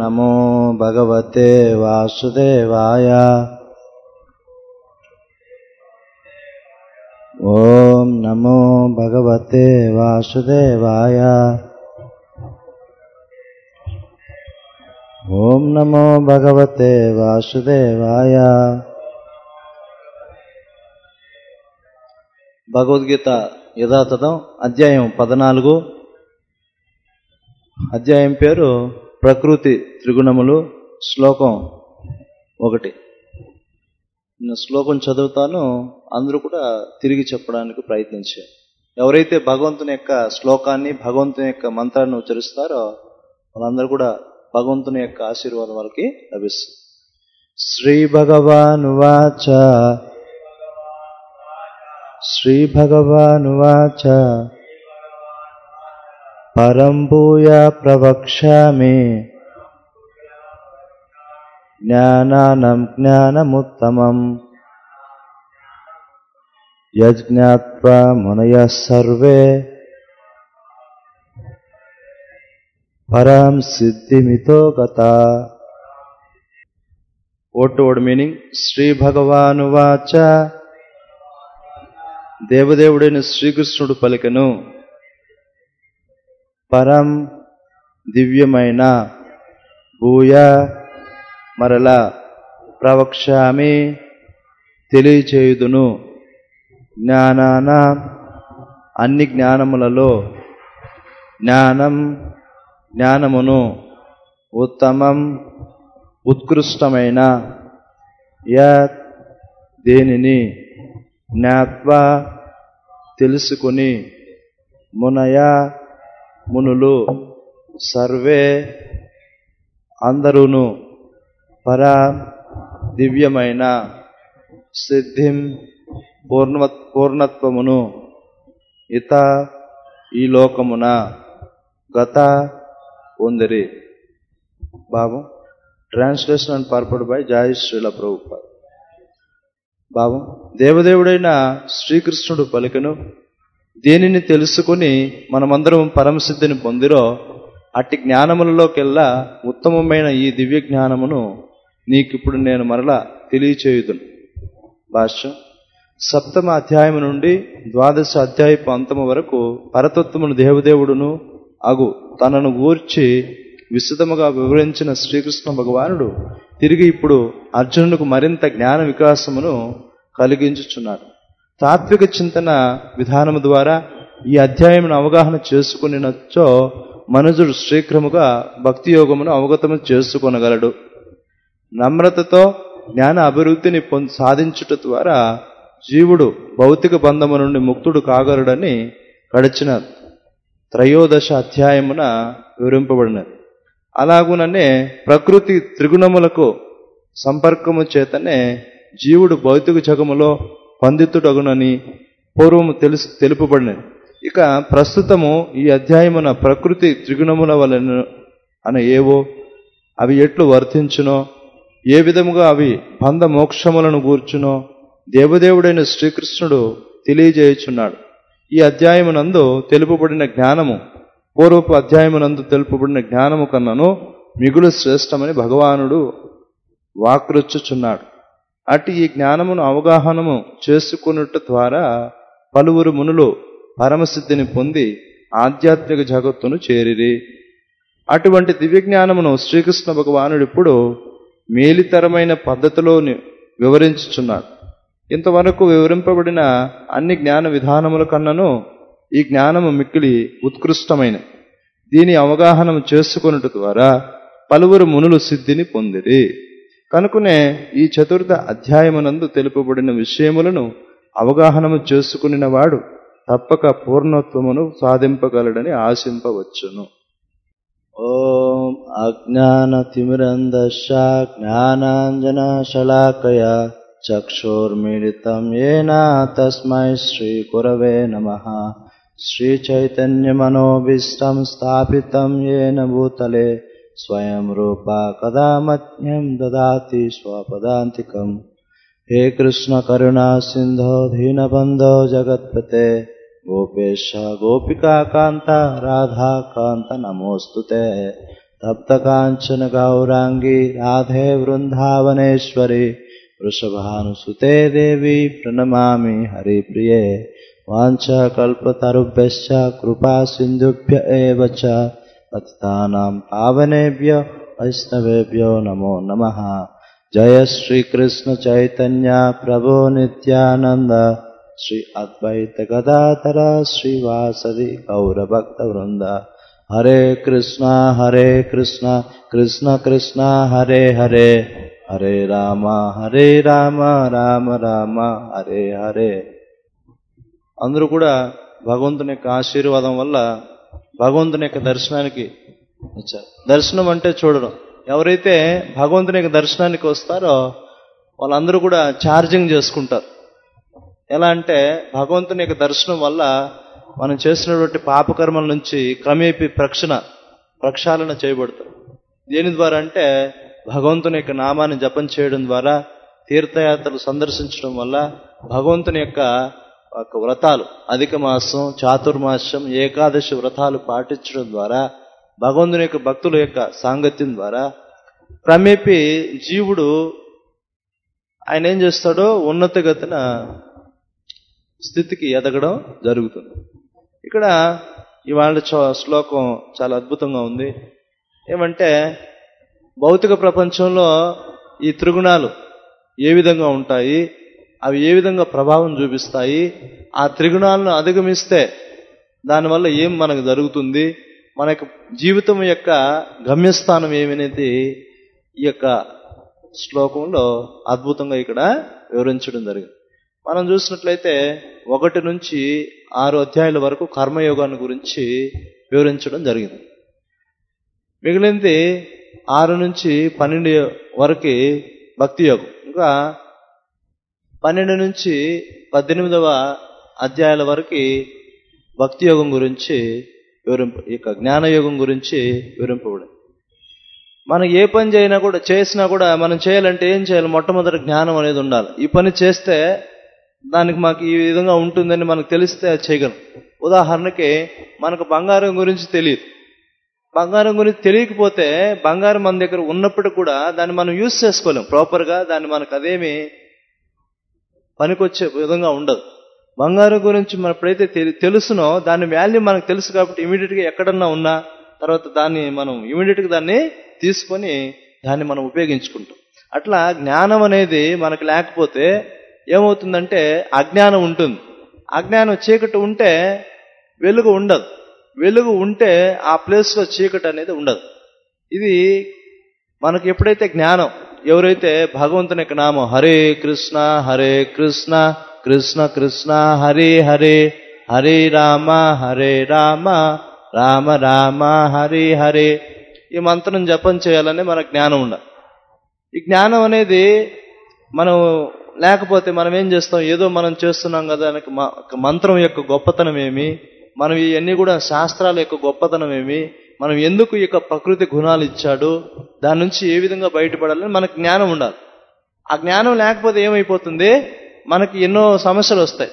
నమో భగవతే వాసుదేవాయ ఓం నమో భగవతే వాసుదేవాయ ఓం నమో భగవతే వాసుదేవాయ భగవద్గీత యథాతథం అధ్యాయం పద్నాలుగు అధ్యాయం పేరు ప్రకృతి త్రిగుణములు శ్లోకం ఒకటి నేను శ్లోకం చదువుతాను అందరూ కూడా తిరిగి చెప్పడానికి ప్రయత్నించారు ఎవరైతే భగవంతుని యొక్క శ్లోకాన్ని భగవంతుని యొక్క మంత్రాన్ని ఉచ్చరిస్తారో వాళ్ళందరూ కూడా భగవంతుని యొక్క ఆశీర్వాదం వాళ్ళకి లభిస్తుంది శ్రీ భగవానువాచ శ్రీ భగవానువాచ పరం భూయ ప్రవక్ష్యామి జ్ఞానానం జ్ఞానముత్తమం యజ్ఞాత్వా మునయ సర్వే పరం సిద్ధిమితో గత ఓట్ వర్డ్ మీనింగ్ శ్రీ భగవానువాచ దేవదేవుడైన శ్రీకృష్ణుడు పలికను పరం దివ్యమైన భూయ మరల ప్రవక్ష్యామి తెలియచేయుదును జ్ఞానాన అన్ని జ్ఞానములలో జ్ఞానం జ్ఞానమును ఉత్తమం ఉత్కృష్టమైన యత్ దేనిని జ్ఞాత్వా తెలుసుకుని మునయ మునులు సర్వే అందరూను పర దివ్యమైన సిద్ధిం పూర్ణ పూర్ణత్వమును ఇత ఈ లోకమున గత పొందిరి బాబు ట్రాన్స్లేషన్ అండ్ పర్పడ్ బై జాయ్ శ్రీల ప్రభుపాద్ భావం దేవదేవుడైన శ్రీకృష్ణుడు పలికను దేనిని తెలుసుకుని మనమందరం పరమసిద్ధిని పొందిరో అట్టి జ్ఞానములలోకెల్లా ఉత్తమమైన ఈ దివ్య జ్ఞానమును నీకిప్పుడు నేను మరలా తెలియచేయుదును భాష్యం సప్తమ అధ్యాయం నుండి ద్వాదశ అధ్యాయపు అంతము వరకు పరతత్వమును దేవదేవుడును అగు తనను గూర్చి విశదముగా వివరించిన శ్రీకృష్ణ భగవానుడు తిరిగి ఇప్పుడు అర్జునుడికి మరింత జ్ఞాన వికాసమును కలిగించుచున్నాడు తాత్విక చింతన విధానము ద్వారా ఈ అధ్యాయమును అవగాహన చేసుకునినచ్చో మనుజుడు శీఘ్రముగా భక్తి యోగమును అవగతము చేసుకొనగలడు నమ్రతతో జ్ఞాన అభివృద్ధిని పొంది సాధించుట ద్వారా జీవుడు భౌతిక బంధము నుండి ముక్తుడు కాగలడని గడిచిన త్రయోదశ అధ్యాయమున వివరింపబడినది అలాగుననే ప్రకృతి త్రిగుణములకు సంపర్కము చేతనే జీవుడు భౌతిక జగములో పండితుడగునని పూర్వము తెలుసు తెలుపబడినది ఇక ప్రస్తుతము ఈ అధ్యాయమున ప్రకృతి త్రిగుణముల వలన అన ఏవో అవి ఎట్లు వర్తించునో ఏ విధముగా అవి బంధ మోక్షములను గూర్చునో దేవదేవుడైన శ్రీకృష్ణుడు తెలియజేయుచున్నాడు ఈ అధ్యాయమునందు తెలుపబడిన జ్ఞానము పూర్వపు అధ్యాయమునందు తెలుపబడిన జ్ఞానము కన్నను మిగులు శ్రేష్టమని భగవానుడు వాక్రుచ్చుచున్నాడు అటు ఈ జ్ఞానమును అవగాహనము చేసుకున్నట్టు ద్వారా పలువురు మునులు పరమసిద్ధిని పొంది ఆధ్యాత్మిక జగత్తును చేరిరి అటువంటి దివ్య జ్ఞానమును శ్రీకృష్ణ భగవానుడు ఇప్పుడు మేలితరమైన పద్ధతిలో వివరించుచున్నాడు ఇంతవరకు వివరింపబడిన అన్ని జ్ఞాన విధానముల కన్నను ఈ జ్ఞానము మిక్కిలి ఉత్కృష్టమైన దీని అవగాహన చేసుకున్నట్టు ద్వారా పలువురు మునులు సిద్ధిని పొందిరి కనుకనే ఈ చతుర్థ అధ్యాయమునందు తెలుపబడిన విషయములను అవగాహనము చేసుకునిన వాడు తప్పక పూర్ణత్వమును సాధింపగలడని ఆశింపవచ్చును ఓం అజ్ఞానతిమిరందశ జ్ఞానాంజనశలాకయ చక్షుర్మిళితం ఏన తస్మై శ్రీగురవే నమ శ్రీచైతన్యమనోభీష్టం స్థాపితం ఏన భూతలే స్వయం రూపా కదా మధ్యం దదాతి స్వపదాంతికం హే కృష్ణ కరుణా సింధో దీనబంధో జగత్పతే గోపేశ గోపికాకాంత రాధాకాంత నమోస్తు तप्तकाञ्चन गौराङ्गी राधे वृन्दावनेश्वरी वृषभानुसुते देवी प्रणमामि हरिप्रिये वाञ्छकल्पतरुभ्यश्च कृपा सिन्धुभ्य एव च पतितानां पावनेभ्यो वैष्णवेभ्यो नमो नमः जय श्रीकृष्ण चैतन्य प्रभो नित्यानन्द श्री अद्वैत गदाधर श्रीवासदि गौरभक्तवृन्द हरे कृष्णा हरे कृष्णा कृष्ण कृष्ण हरे हरे हरे राम हरे राम రామ రామ హరే హరే అందరూ కూడా భగవంతుని యొక్క ఆశీర్వాదం వల్ల భగవంతుని యొక్క దర్శనానికి వచ్చారు దర్శనం అంటే చూడడం ఎవరైతే భగవంతుని యొక్క దర్శనానికి వస్తారో వాళ్ళందరూ కూడా ఛార్జింగ్ చేసుకుంటారు ఎలా అంటే భగవంతుని యొక్క దర్శనం వల్ల మనం చేసినటువంటి పాపకర్మల నుంచి క్రమేపీ ప్రక్షణ ప్రక్షాళన చేయబడతాం దేని ద్వారా అంటే భగవంతుని యొక్క నామాన్ని జపం చేయడం ద్వారా తీర్థయాత్రలు సందర్శించడం వల్ల భగవంతుని యొక్క ఒక వ్రతాలు అధిక మాసం చాతుర్మాసం ఏకాదశి వ్రతాలు పాటించడం ద్వారా భగవంతుని యొక్క భక్తుల యొక్క సాంగత్యం ద్వారా క్రమేపీ జీవుడు ఆయన ఏం చేస్తాడో ఉన్నతగతిన స్థితికి ఎదగడం జరుగుతుంది ఇక్కడ ఇవాళ చ- శ్లోకం చాలా అద్భుతంగా ఉంది ఏమంటే భౌతిక ప్రపంచంలో ఈ త్రిగుణాలు ఏ విధంగా ఉంటాయి అవి ఏ విధంగా ప్రభావం చూపిస్తాయి ఆ త్రిగుణాలను అధిగమిస్తే దానివల్ల ఏం మనకు జరుగుతుంది మన యొక్క జీవితం యొక్క గమ్యస్థానం ఏమనేది ఈ యొక్క శ్లోకంలో అద్భుతంగా ఇక్కడ వివరించడం జరిగింది మనం చూసినట్లయితే ఒకటి నుంచి ఆరు అధ్యాయుల వరకు కర్మయోగాన్ని గురించి వివరించడం జరిగింది మిగిలింది ఆరు నుంచి పన్నెండు వరకు భక్తి యోగం ఇంకా పన్నెండు నుంచి పద్దెనిమిదవ అధ్యాయాల వరకు భక్తి యోగం గురించి వివరింప ఇక జ్ఞానయోగం గురించి వివరింపబడింది మనం ఏ పని చేయనా కూడా చేసినా కూడా మనం చేయాలంటే ఏం చేయాలి మొట్టమొదటి జ్ఞానం అనేది ఉండాలి ఈ పని చేస్తే దానికి మాకు ఈ విధంగా ఉంటుందని మనకు తెలిస్తే అది చేయగలం ఉదాహరణకి మనకు బంగారం గురించి తెలియదు బంగారం గురించి తెలియకపోతే బంగారం మన దగ్గర ఉన్నప్పుడు కూడా దాన్ని మనం యూజ్ చేసుకోలేం ప్రాపర్గా దాన్ని మనకు అదేమి పనికొచ్చే విధంగా ఉండదు బంగారం గురించి మనం ఎప్పుడైతే తెలి- తెలుసునో దాని వాల్యూ మనకు తెలుసు కాబట్టి ఇమీడియట్గా ఎక్కడన్నా ఉన్నా తర్వాత దాన్ని మనం ఇమీడియట్గా దాన్ని తీసుకొని దాన్ని మనం ఉపయోగించుకుంటాం అట్లా జ్ఞానం అనేది మనకు లేకపోతే ఏమవుతుందంటే అజ్ఞానం ఉంటుంది అజ్ఞానం చీకటి ఉంటే వెలుగు ఉండదు వెలుగు ఉంటే ఆ ప్లేస్లో చీకటి అనేది ఉండదు ఇది మనకు ఎప్పుడైతే జ్ఞానం ఎవరైతే భగవంతుని యొక్క నామం హరే కృష్ణ హరే కృష్ణ కృష్ణ కృష్ణ హరే హరే హరే రామ హరే రామ రామ రామ హరే హరే ఈ మంత్రం జపం చేయాలని మనకు జ్ఞానం ఉండాలి ఈ జ్ఞానం అనేది మనం లేకపోతే మనం ఏం చేస్తాం ఏదో మనం చేస్తున్నాం కదా అని మ- ఒక మంత్రం యొక్క గొప్పతనం ఏమి మనం ఇవన్నీ కూడా శాస్త్రాల యొక్క గొప్పతనం ఏమి మనం ఎందుకు ఈ యొక్క ప్రకృతి గుణాలు ఇచ్చాడు దాని నుంచి ఏ విధంగా బయటపడాలని మనకు జ్ఞానం ఉండాలి ఆ జ్ఞానం లేకపోతే ఏమైపోతుంది మనకి ఎన్నో సమస్యలు వస్తాయి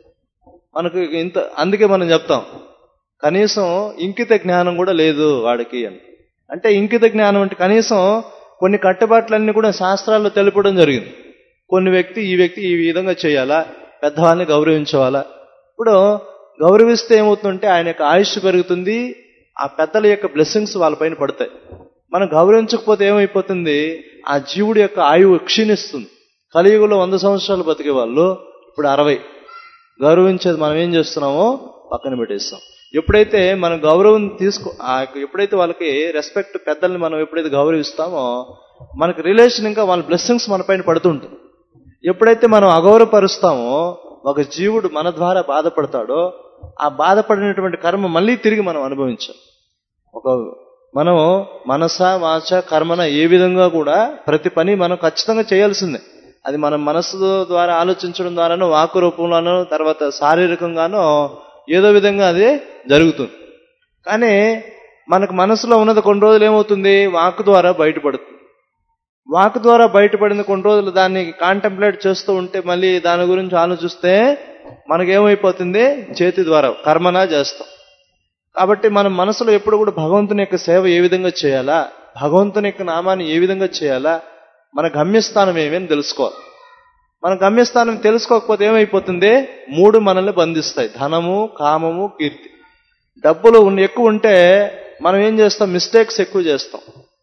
మనకు ఇంత అందుకే మనం చెప్తాం కనీసం ఇంకిత జ్ఞానం కూడా లేదు వాడికి అని అంటే ఇంకిత జ్ఞానం అంటే కనీసం కొన్ని కట్టుబాట్లన్నీ కూడా శాస్త్రాల్లో తెలుపడం జరిగింది కొన్ని వ్యక్తి ఈ వ్యక్తి ఈ విధంగా చేయాలా పెద్దవాళ్ళని గౌరవించవాలా ఇప్పుడు గౌరవిస్తే ఏమవుతుందంటే ఆయన యొక్క ఆయుష్ పెరుగుతుంది ఆ పెద్దల యొక్క బ్లెస్సింగ్స్ వాళ్ళపైన పడతాయి మనం గౌరవించకపోతే ఏమైపోతుంది ఆ జీవుడి యొక్క ఆయువు క్షీణిస్తుంది కలియుగంలో వంద సంవత్సరాలు బతికే వాళ్ళు ఇప్పుడు అరవై గౌరవించేది మనం ఏం చేస్తున్నామో పక్కన పెట్టేస్తాం ఎప్పుడైతే మనం గౌరవం తీసుకో ఆ యొక్క ఎప్పుడైతే వాళ్ళకి రెస్పెక్ట్ పెద్దల్ని మనం ఎప్పుడైతే గౌరవిస్తామో మనకి రిలేషన్ ఇంకా వాళ్ళ బ్లెస్సింగ్స్ మన పైన పడుతుంటుంది ఎప్పుడైతే మనం అగౌరవపరుస్తామో ఒక జీవుడు మన ద్వారా బాధపడతాడో ఆ బాధపడినటువంటి కర్మ మళ్ళీ తిరిగి మనం అనుభవించాం ఒక మనం మనస వాచ కర్మన ఏ విధంగా కూడా ప్రతి పని మనం ఖచ్చితంగా చేయాల్సిందే అది మన మనసు ద్వారా ఆలోచించడం ద్వారానో వాకు రూపంలోనో తర్వాత శారీరకంగానో ఏదో విధంగా అది జరుగుతుంది కానీ మనకు మనసులో ఉన్నది కొన్ని రోజులు ఏమవుతుంది వాక్ ద్వారా బయటపడుతుంది వాక్ ద్వారా బయటపడిన కొన్ని రోజులు దాన్ని కాంటెంప్లేట్ చేస్తూ ఉంటే మళ్ళీ దాని గురించి ఆలోచిస్తే మనకేమైపోతుంది చేతి ద్వారా కర్మనా చేస్తాం కాబట్టి మన మనసులో ఎప్పుడు కూడా భగవంతుని యొక్క సేవ ఏ విధంగా చేయాలా భగవంతుని యొక్క నామాన్ని ఏ విధంగా చేయాలా మన గమ్యస్థానం ఏమని తెలుసుకోవాలి మన గమ్యస్థానం తెలుసుకోకపోతే ఏమైపోతుంది మూడు మనల్ని బంధిస్తాయి ధనము కామము కీర్తి డబ్బులు ఉన్న- ఎక్కువ ఉంటే మనం ఏం చేస్తాం మిస్టేక్స్ ఎక్కువ చేస్తాం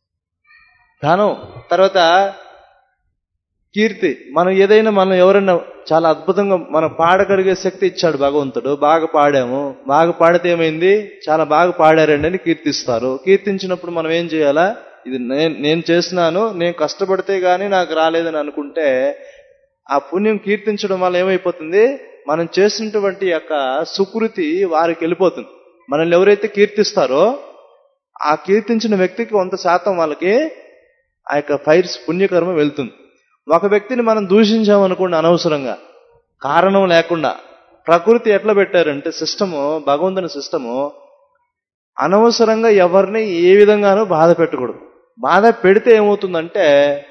ధనం తర్వాత కీర్తి మనం ఏదైనా మనం ఎవరైనా చాలా అద్భుతంగా మనం పాడగలిగే శక్తి ఇచ్చాడు భగవంతుడు బాగా పాడాము బాగా పాడితే ఏమైంది చాలా బాగా పాడారండి అని కీర్తిస్తారు కీర్తించినప్పుడు మనం ఏం చేయాలా ఇది నేను నేను చేసినాను నేను కష్టపడితే గానీ నాకు రాలేదని అనుకుంటే ఆ పుణ్యం కీర్తించడం వల్ల ఏమైపోతుంది మనం చేసినటువంటి యొక్క సుకృతి వారికి వెళ్ళిపోతుంది మనల్ని ఎవరైతే కీర్తిస్తారో ఆ కీర్తించిన వ్యక్తికి వంద శాతం వాళ్ళకి ఆ యొక్క ఫైర్స్ పుణ్యకర్మ వెళ్తుంది ఒక వ్యక్తిని మనం దూషించామనుకోండి అనవసరంగా కారణం లేకుండా ప్రకృతి ఎట్లా పెట్టారంటే సిస్టము భగవంతుని సిస్టము అనవసరంగా ఎవరిని ఏ విధంగానూ బాధ పెట్టకూడదు బాధ పెడితే ఏమవుతుందంటే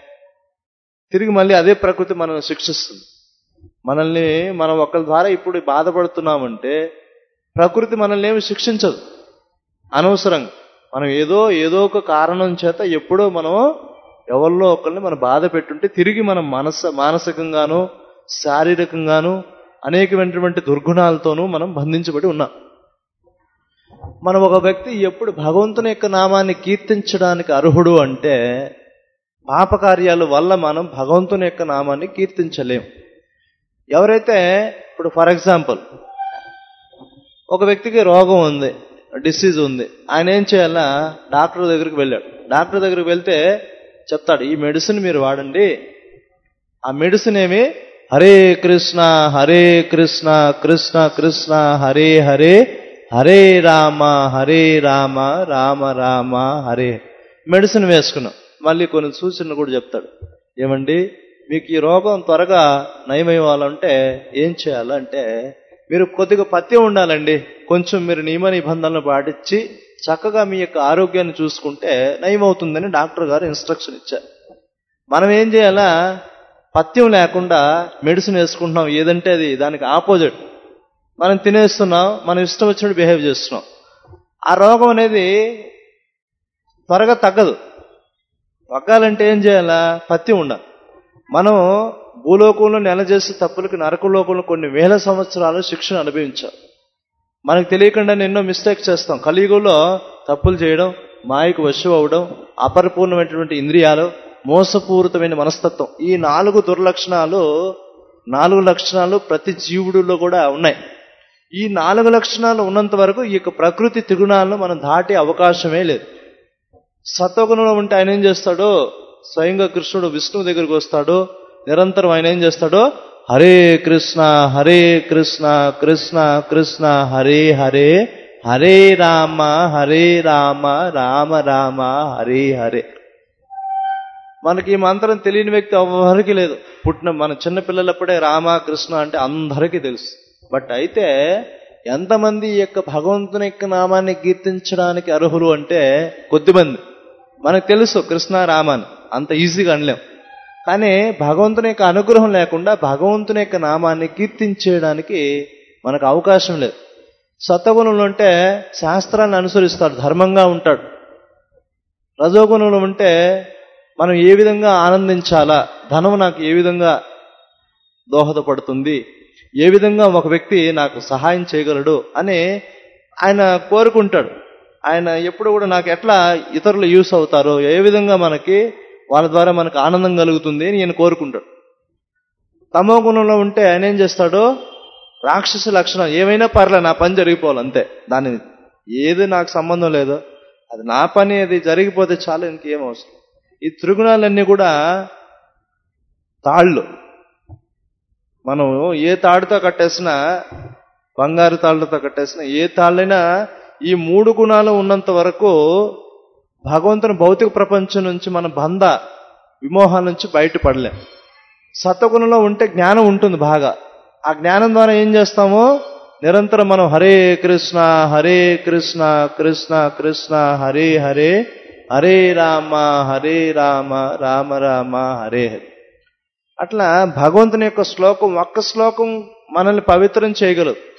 తిరిగి మళ్ళీ అదే ప్రకృతి మనల్ని శిక్షిస్తుంది మనల్ని మనం ఒకరి ద్వారా ఇప్పుడు బాధపడుతున్నామంటే ప్రకృతి మనల్ని ఏమి శిక్షించదు అనవసరంగా మనం ఏదో ఏదో ఒక కారణం చేత ఎప్పుడో మనం ఎవరిలో ఒకరిని మనం బాధ పెట్టుంటే తిరిగి మనం మనస మానసికంగాను శారీరకంగాను అనేకమైనటువంటి దుర్గుణాలతోనూ మనం బంధించబడి ఉన్నాం మనం ఒక వ్యక్తి ఎప్పుడు భగవంతుని యొక్క నామాన్ని కీర్తించడానికి అర్హుడు అంటే పాపకార్యాల వల్ల మనం భగవంతుని యొక్క నామాన్ని కీర్తించలేం ఎవరైతే ఇప్పుడు ఫర్ ఎగ్జాంపుల్ ఒక వ్యక్తికి రోగం ఉంది డిసీజ్ ఉంది ఆయన ఏం చేయాలా డాక్టర్ దగ్గరికి వెళ్ళాడు డాక్టర్ దగ్గరికి వెళ్తే చెప్తాడు ఈ మెడిసిన్ మీరు వాడండి ఆ మెడిసిన్ ఏమి హరే కృష్ణ హరే కృష్ణ కృష్ణ కృష్ణ హరే హరే హరే రామ హరే రామ రామ రామ హరే మెడిసిన్ వేసుకున్నాం మళ్ళీ కొన్ని సూచనలు కూడా చెప్తాడు ఏమండి మీకు ఈ రోగం త్వరగా నయమయ్యాలంటే ఏం చేయాలంటే మీరు కొద్దిగా పత్యం ఉండాలండి కొంచెం మీరు నియమ నిబంధనలు పాటించి చక్కగా మీ యొక్క ఆరోగ్యాన్ని చూసుకుంటే నయమవుతుందని డాక్టర్ గారు ఇన్స్ట్రక్షన్ ఇచ్చారు మనం ఏం చేయాలా పత్యం లేకుండా మెడిసిన్ వేసుకుంటున్నాం ఏదంటే అది దానికి ఆపోజిట్ మనం తినేస్తున్నాం మనం ఇష్టం వచ్చినట్టు బిహేవ్ చేస్తున్నాం ఆ రోగం అనేది త్వరగా తగ్గదు తగ్గాలంటే ఏం చేయాలా పత్యం ఉండాలి మనం భూలోకంలో నెల చేసే తప్పులకి నరకలోకంలో కొన్ని వేల సంవత్సరాలు శిక్షణ అనుభవించాం మనకు తెలియకుండా ఎన్నో మిస్టేక్స్ చేస్తాం కలియుగంలో తప్పులు చేయడం మాయకు వశం అవడం అపరిపూర్ణమైనటువంటి ఇంద్రియాలు మోసపూరితమైన మనస్తత్వం ఈ నాలుగు దుర్లక్షణాలు నాలుగు లక్షణాలు ప్రతి జీవుడిలో కూడా ఉన్నాయి ఈ నాలుగు లక్షణాలు ఉన్నంత వరకు ఈ యొక్క ప్రకృతి త్రిగుణాలను మనం దాటే అవకాశమే లేదు సత్వగుణంలో ఉంటే ఆయన ఏం చేస్తాడో స్వయంగా కృష్ణుడు విష్ణువు దగ్గరికి వస్తాడు నిరంతరం ఆయన ఏం చేస్తాడో హరే కృష్ణ హరే కృష్ణ కృష్ణ కృష్ణ హరే హరే హరే రామ హరే రామ రామ రామ హరే హరే మనకి ఈ మంత్రం తెలియని వ్యక్తి ఎవరికి లేదు పుట్టిన మన చిన్న పిల్లలప్పుడే రామ కృష్ణ అంటే అందరికీ తెలుసు బట్ అయితే ఎంతమంది ఈ యొక్క భగవంతుని యొక్క నామాన్ని కీర్తించడానికి అర్హులు అంటే కొద్దిమంది మనకు తెలుసు కృష్ణ రామాన్ని అంత ఈజీగా అనలేం కానీ భగవంతుని యొక్క అనుగ్రహం లేకుండా భగవంతుని యొక్క నామాన్ని కీర్తించేయడానికి మనకు అవకాశం లేదు సత్వగుణంలో ఉంటే శాస్త్రాన్ని అనుసరిస్తాడు ధర్మంగా ఉంటాడు రజోగుణంలో ఉంటే మనం ఏ విధంగా ఆనందించాలా ధనం నాకు ఏ విధంగా దోహదపడుతుంది ఏ విధంగా ఒక వ్యక్తి నాకు సహాయం చేయగలడు అని ఆయన కోరుకుంటాడు ఆయన ఎప్పుడు కూడా నాకు ఎట్లా ఇతరులు యూస్ అవుతారో ఏ విధంగా మనకి వాళ్ళ ద్వారా మనకు ఆనందం కలుగుతుంది అని ఈయన కోరుకుంటాడు తమో గుణంలో ఉంటే ఆయన ఏం చేస్తాడు రాక్షస లక్షణం ఏమైనా పర్లే నా పని జరిగిపోవాలి అంతే దాని ఏది నాకు సంబంధం లేదు అది నా పని అది జరిగిపోతే చాలు ఇంకేం అవసరం ఈ త్రిగుణాలన్నీ కూడా తాళ్ళు మనం ఏ తాడుతో కట్టేసినా బంగారు తాళ్ళతో కట్టేసినా ఏ తాళ్ళైనా ఈ మూడు గుణాలు ఉన్నంత వరకు భగవంతుని భౌతిక ప్రపంచం నుంచి మన బంధ విమోహాల నుంచి బయటపడలేం సత్వగుణంలో ఉంటే జ్ఞానం ఉంటుంది బాగా ఆ జ్ఞానం ద్వారా ఏం చేస్తామో నిరంతరం మనం హరే కృష్ణ హరే కృష్ణ కృష్ణ కృష్ణ హరే హరే హరే రామ హరే రామ రామ రామ హరే హరే అట్లా భగవంతుని యొక్క శ్లోకం ఒక్క శ్లోకం మనల్ని పవిత్రం చేయగలదు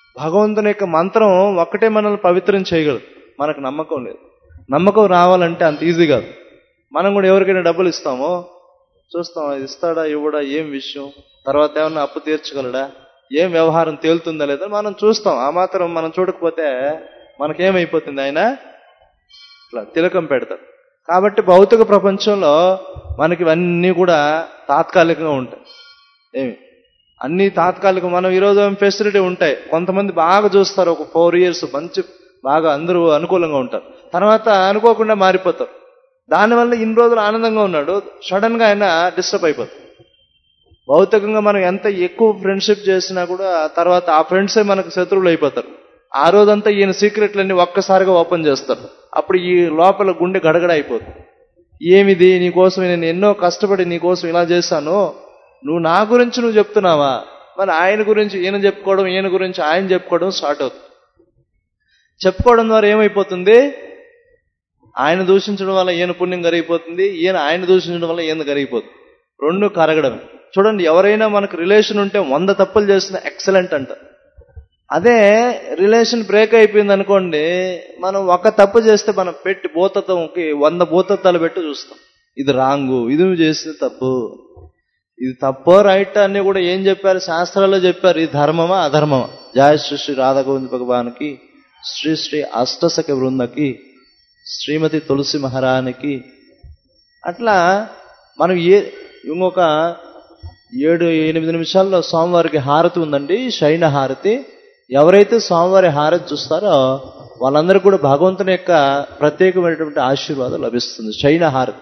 భగవంతుని యొక్క మంత్రం ఒక్కటే మనల్ని పవిత్రం చేయగలదు మనకు నమ్మకం లేదు నమ్మకం రావాలంటే అంత ఈజీ కాదు మనం కూడా ఎవరికైనా డబ్బులు ఇస్తామో చూస్తాం అది ఇస్తాడా ఇవ్వడా ఏం విషయం తర్వాత ఏమన్నా అప్పు తీర్చగలడా ఏం వ్యవహారం తేలుతుందా లేదా మనం చూస్తాం ఆ మాత్రం మనం చూడకపోతే మనకేమైపోతుంది ఆయన ఇట్లా తిలకం పెడతాడు కాబట్టి భౌతిక ప్రపంచంలో మనకి ఇవన్నీ కూడా తాత్కాలికంగా ఉంటాయి ఏమి అన్ని తాత్కాలిక మనం ఈరోజు ఫెసిలిటీ ఉంటాయి కొంతమంది బాగా చూస్తారు ఒక ఫోర్ ఇయర్స్ మంచి బాగా అందరూ అనుకూలంగా ఉంటారు తర్వాత అనుకోకుండా మారిపోతారు దానివల్ల ఇన్ని రోజులు ఆనందంగా ఉన్నాడు సడన్ గా ఆయన డిస్టర్బ్ అయిపోతాడు భౌతికంగా మనం ఎంత ఎక్కువ ఫ్రెండ్షిప్ చేసినా కూడా ఆ తర్వాత ఆ ఫ్రెండ్సే మనకు శత్రువులు అయిపోతారు ఆ రోజంతా ఈయన సీక్రెట్లన్నీ ఒక్కసారిగా ఓపెన్ చేస్తారు అప్పుడు ఈ లోపల గుండె గడగడ అయిపోతుంది ఏమిది నీకోసం నేను ఎన్నో కష్టపడి నీకోసం ఇలా చేశాను నువ్వు నా గురించి నువ్వు చెప్తున్నావా మరి ఆయన గురించి ఈయన చెప్పుకోవడం ఈయన గురించి ఆయన చెప్పుకోవడం స్టార్ట్ అవుతుంది చెప్పుకోవడం ద్వారా ఏమైపోతుంది ఆయన దూషించడం వల్ల ఈయన పుణ్యం కరిగిపోతుంది ఈయన ఆయన దూషించడం వల్ల ఈయన కరిగిపోతుంది రెండు కరగడమే చూడండి ఎవరైనా మనకు రిలేషన్ ఉంటే వంద తప్పులు చేసిన ఎక్సలెంట్ అంటారు అదే రిలేషన్ బ్రేక్ అయిపోయింది అనుకోండి మనం ఒక తప్పు చేస్తే మనం పెట్టి భూతత్వంకి వంద భూతత్వాలు పెట్టి చూస్తాం ఇది రాంగు ఇది నువ్వు చేస్తే తప్పు ఇది తప్పో రైట్ అన్ని కూడా ఏం చెప్పారు శాస్త్రాల్లో చెప్పారు ఇది ధర్మమా అధర్మమా జయ శ్రీ శ్రీ రాధాగోవింద భగవానికి శ్రీ శ్రీ అష్టసఖ బృందకి శ్రీమతి తులసి మహారానికి అట్లా మనం ఏ ఇంకొక ఏడు ఎనిమిది నిమిషాల్లో స్వామివారికి హారతి ఉందండి శయన హారతి ఎవరైతే స్వామివారి హారతి చూస్తారో వాళ్ళందరూ కూడా భగవంతుని యొక్క ప్రత్యేకమైనటువంటి ఆశీర్వాదం లభిస్తుంది శయన హారతి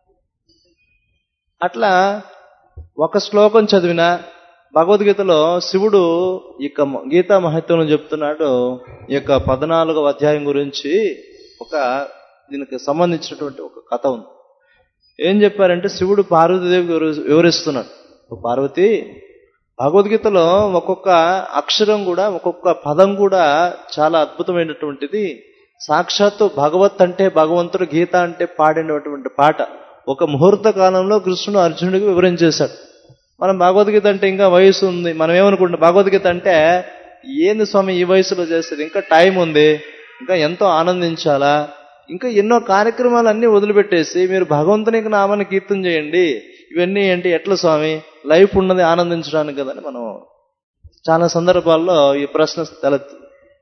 అట్లా ఒక శ్లోకం చదివిన భగవద్గీతలో శివుడు ఈ యొక్క గీతా మహత్వం చెప్తున్నాడు ఈ యొక్క పద్నాలుగవ అధ్యాయం గురించి ఒక దీనికి సంబంధించినటువంటి ఒక కథ ఉంది ఏం చెప్పారంటే శివుడు పార్వతీదేవికి వివరిస్తున్నాడు పార్వతి భగవద్గీతలో ఒక్కొక్క అక్షరం కూడా ఒక్కొక్క పదం కూడా చాలా అద్భుతమైనటువంటిది సాక్షాత్తు భగవత్ అంటే భగవంతుడు గీత అంటే పాడినటువంటి పాట ఒక ముహూర్త కాలంలో కృష్ణుడు అర్జునుడికి వివరించేశాడు మనం భగవద్గీత అంటే ఇంకా వయసు ఉంది మనం ఏమనుకుంటాం భగవద్గీత అంటే ఏంది స్వామి ఈ వయసులో చేసేది ఇంకా టైం ఉంది ఇంకా ఎంతో ఆనందించాలా ఇంకా ఎన్నో కార్యక్రమాలు అన్ని వదిలిపెట్టేసి మీరు భగవంతునికి నామాన్ని కీర్తన చేయండి ఇవన్నీ ఏంటి ఎట్లా స్వామి లైఫ్ ఉన్నది ఆనందించడానికి కదని మనం చాలా సందర్భాల్లో ఈ ప్రశ్న తలెత్తు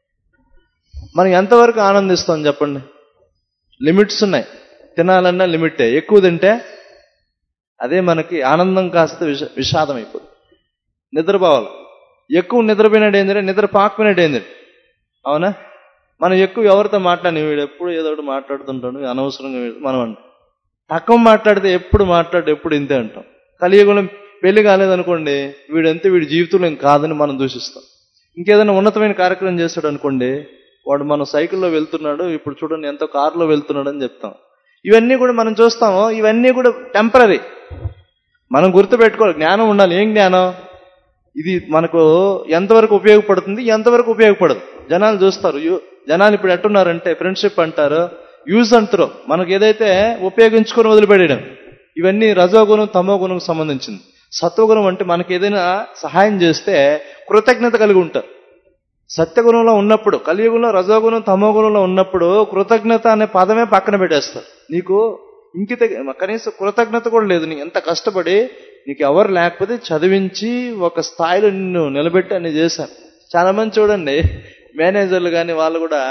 మనం ఎంతవరకు ఆనందిస్తాం చెప్పండి లిమిట్స్ ఉన్నాయి తినాలన్నా లిమిటే ఎక్కువ తింటే అదే మనకి ఆనందం కాస్త విష విషాదం అయిపోతుంది నిద్రపోవాలి ఎక్కువ నిద్రపోయిన డేంజరే నిద్ర పాకపోయిన డేంజర్ అవునా మనం ఎక్కువ ఎవరితో మాట్లాడి వీడు ఎప్పుడు ఏదో ఒకటి మాట్లాడుతుంటాడు అనవసరంగా మనం అంటాం తక్కువ మాట్లాడితే ఎప్పుడు మాట్లాడు ఎప్పుడు ఇంతే అంటాం కలియుగంలో పెళ్లి కాలేదనుకోండి వీడు ఎంత వీడి జీవితంలో ఇంక కాదని మనం దూషిస్తాం ఇంకేదైనా ఉన్నతమైన కార్యక్రమం చేస్తాడు అనుకోండి వాడు మన సైకిల్లో వెళ్తున్నాడు ఇప్పుడు చూడండి ఎంతో కారులో వెళ్తున్నాడు అని చెప్తాం ఇవన్నీ కూడా మనం చూస్తాము ఇవన్నీ కూడా టెంపరీ మనం గుర్తుపెట్టుకోవాలి జ్ఞానం ఉండాలి ఏం జ్ఞానం ఇది మనకు ఎంతవరకు ఉపయోగపడుతుంది ఎంతవరకు ఉపయోగపడదు జనాలు చూస్తారు జనాలు ఇప్పుడు ఎట్టున్నారంటే ఫ్రెండ్షిప్ అంటారు యూజ్ అండ్ త్రో మనకు ఏదైతే ఉపయోగించుకొని వదిలిపెట్టడం ఇవన్నీ రజోగుణం తమో గుణం సంబంధించింది సత్వగుణం అంటే మనకి ఏదైనా సహాయం చేస్తే కృతజ్ఞత కలిగి ఉంటారు సత్యగుణంలో ఉన్నప్పుడు కలియుగంలో రజోగుణం తమోగుణంలో ఉన్నప్పుడు కృతజ్ఞత అనే పదమే పక్కన పెట్టేస్తారు నీకు ఇంకిత కనీసం కృతజ్ఞత కూడా లేదు నీ ఎంత కష్టపడి నీకు ఎవరు లేకపోతే చదివించి ఒక స్థాయిలో నిన్ను నిలబెట్టి అన్ని చేశాను చాలా మంది చూడండి మేనేజర్లు కానీ వాళ్ళు కూడా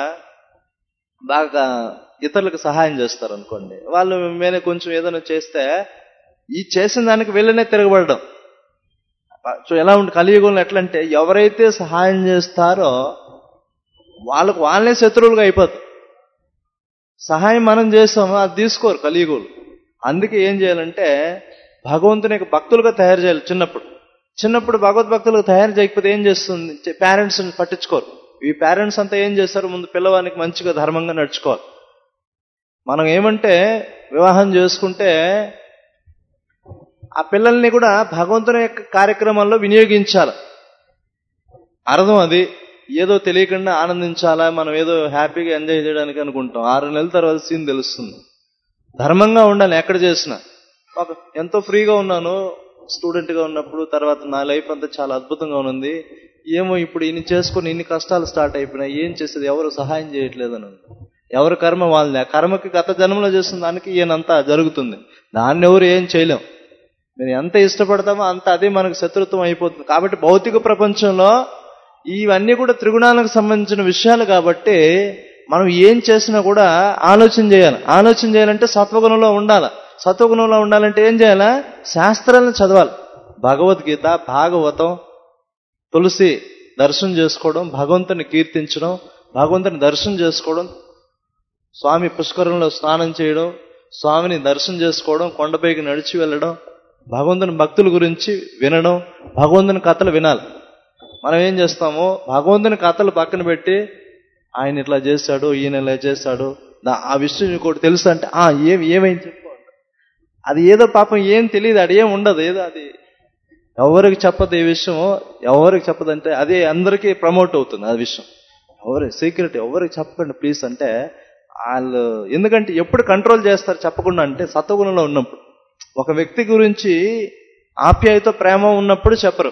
బాగా ఇతరులకు సహాయం చేస్తారు అనుకోండి వాళ్ళు మేనే కొంచెం ఏదైనా చేస్తే ఈ చేసిన దానికి వెళ్ళనే తిరగబడడం సో ఎలా ఉంటే కలియుగంలో ఎట్లంటే ఎవరైతే సహాయం చేస్తారో వాళ్ళకు వాళ్ళే శత్రువులుగా అయిపోతారు సహాయం మనం చేస్తామో అది తీసుకోరు కలియుగంలో అందుకే ఏం చేయాలంటే భగవంతుని యొక్క భక్తులుగా తయారు చేయాలి చిన్నప్పుడు చిన్నప్పుడు భగవద్భక్తులకు తయారు చేయకపోతే ఏం చేస్తుంది పేరెంట్స్ పట్టించుకోరు ఈ పేరెంట్స్ అంతా ఏం చేస్తారు ముందు పిల్లవానికి మంచిగా ధర్మంగా నడుచుకోవాలి మనం ఏమంటే వివాహం చేసుకుంటే ఆ పిల్లల్ని కూడా భగవంతుని యొక్క కార్యక్రమాల్లో వినియోగించాలి అర్థం అది ఏదో తెలియకుండా ఆనందించాలా మనం ఏదో హ్యాపీగా ఎంజాయ్ చేయడానికి అనుకుంటాం ఆరు నెలల తర్వాత సీన్ తెలుస్తుంది ధర్మంగా ఉండాలి ఎక్కడ చేసినా ఒక ఎంతో ఫ్రీగా ఉన్నాను స్టూడెంట్గా ఉన్నప్పుడు తర్వాత నా లైఫ్ అంతా చాలా అద్భుతంగా ఉంది ఏమో ఇప్పుడు ఇన్ని చేసుకుని ఇన్ని కష్టాలు స్టార్ట్ అయిపోయినాయి ఏం చేసేది ఎవరు సహాయం చేయట్లేదు అని ఎవరి కర్మ వాళ్ళని ఆ కర్మకి గత జన్మలో చేస్తున్న దానికి ఈయనంతా జరుగుతుంది దాన్ని ఎవరు ఏం చేయలేం మేము ఎంత ఇష్టపడతామో అంత అదే మనకు శత్రుత్వం అయిపోతుంది కాబట్టి భౌతిక ప్రపంచంలో ఇవన్నీ కూడా త్రిగుణాలకు సంబంధించిన విషయాలు కాబట్టి మనం ఏం చేసినా కూడా ఆలోచన చేయాలి ఆలోచన చేయాలంటే సత్వగుణంలో ఉండాలి సత్వగుణంలో ఉండాలంటే ఏం చేయాలా శాస్త్రాలను చదవాలి భగవద్గీత భాగవతం తులసి దర్శనం చేసుకోవడం భగవంతుని కీర్తించడం భగవంతుని దర్శనం చేసుకోవడం స్వామి పుష్కరంలో స్నానం చేయడం స్వామిని దర్శనం చేసుకోవడం కొండపైకి నడిచి వెళ్ళడం భగవంతుని భక్తుల గురించి వినడం భగవంతుని కథలు వినాలి మనం ఏం చేస్తాము భగవంతుని కథలు పక్కన పెట్టి ఆయన ఇట్లా చేశాడు ఈయన ఇలా చేశాడు దా- ఆ విషయం ఇంకోటి తెలుసు అంటే ఆ ఏం ఏమైంది చెప్పు అంటాడు. అది ఏదో పాపం ఏం తెలియదు అది ఏం ఉండదు ఏదో అది ఎవరికి చెప్పదు ఈ విషయం ఎవరికి చెప్పదంటే అదే అందరికీ ప్రమోట్ అవుతుంది ఆ విషయం ఎవరి సీక్రెట్ ఎవరికి చెప్పకండి ప్లీజ్ అంటే వాళ్ళు ఎందుకంటే ఎప్పుడు కంట్రోల్ చేస్తారు చెప్పకుండా అంటే సత్వగుణంలో ఉన్నప్పుడు ఒక వ్యక్తి గురించి ఆప్యాయత ప్రేమ ఉన్నప్పుడు చెప్పరు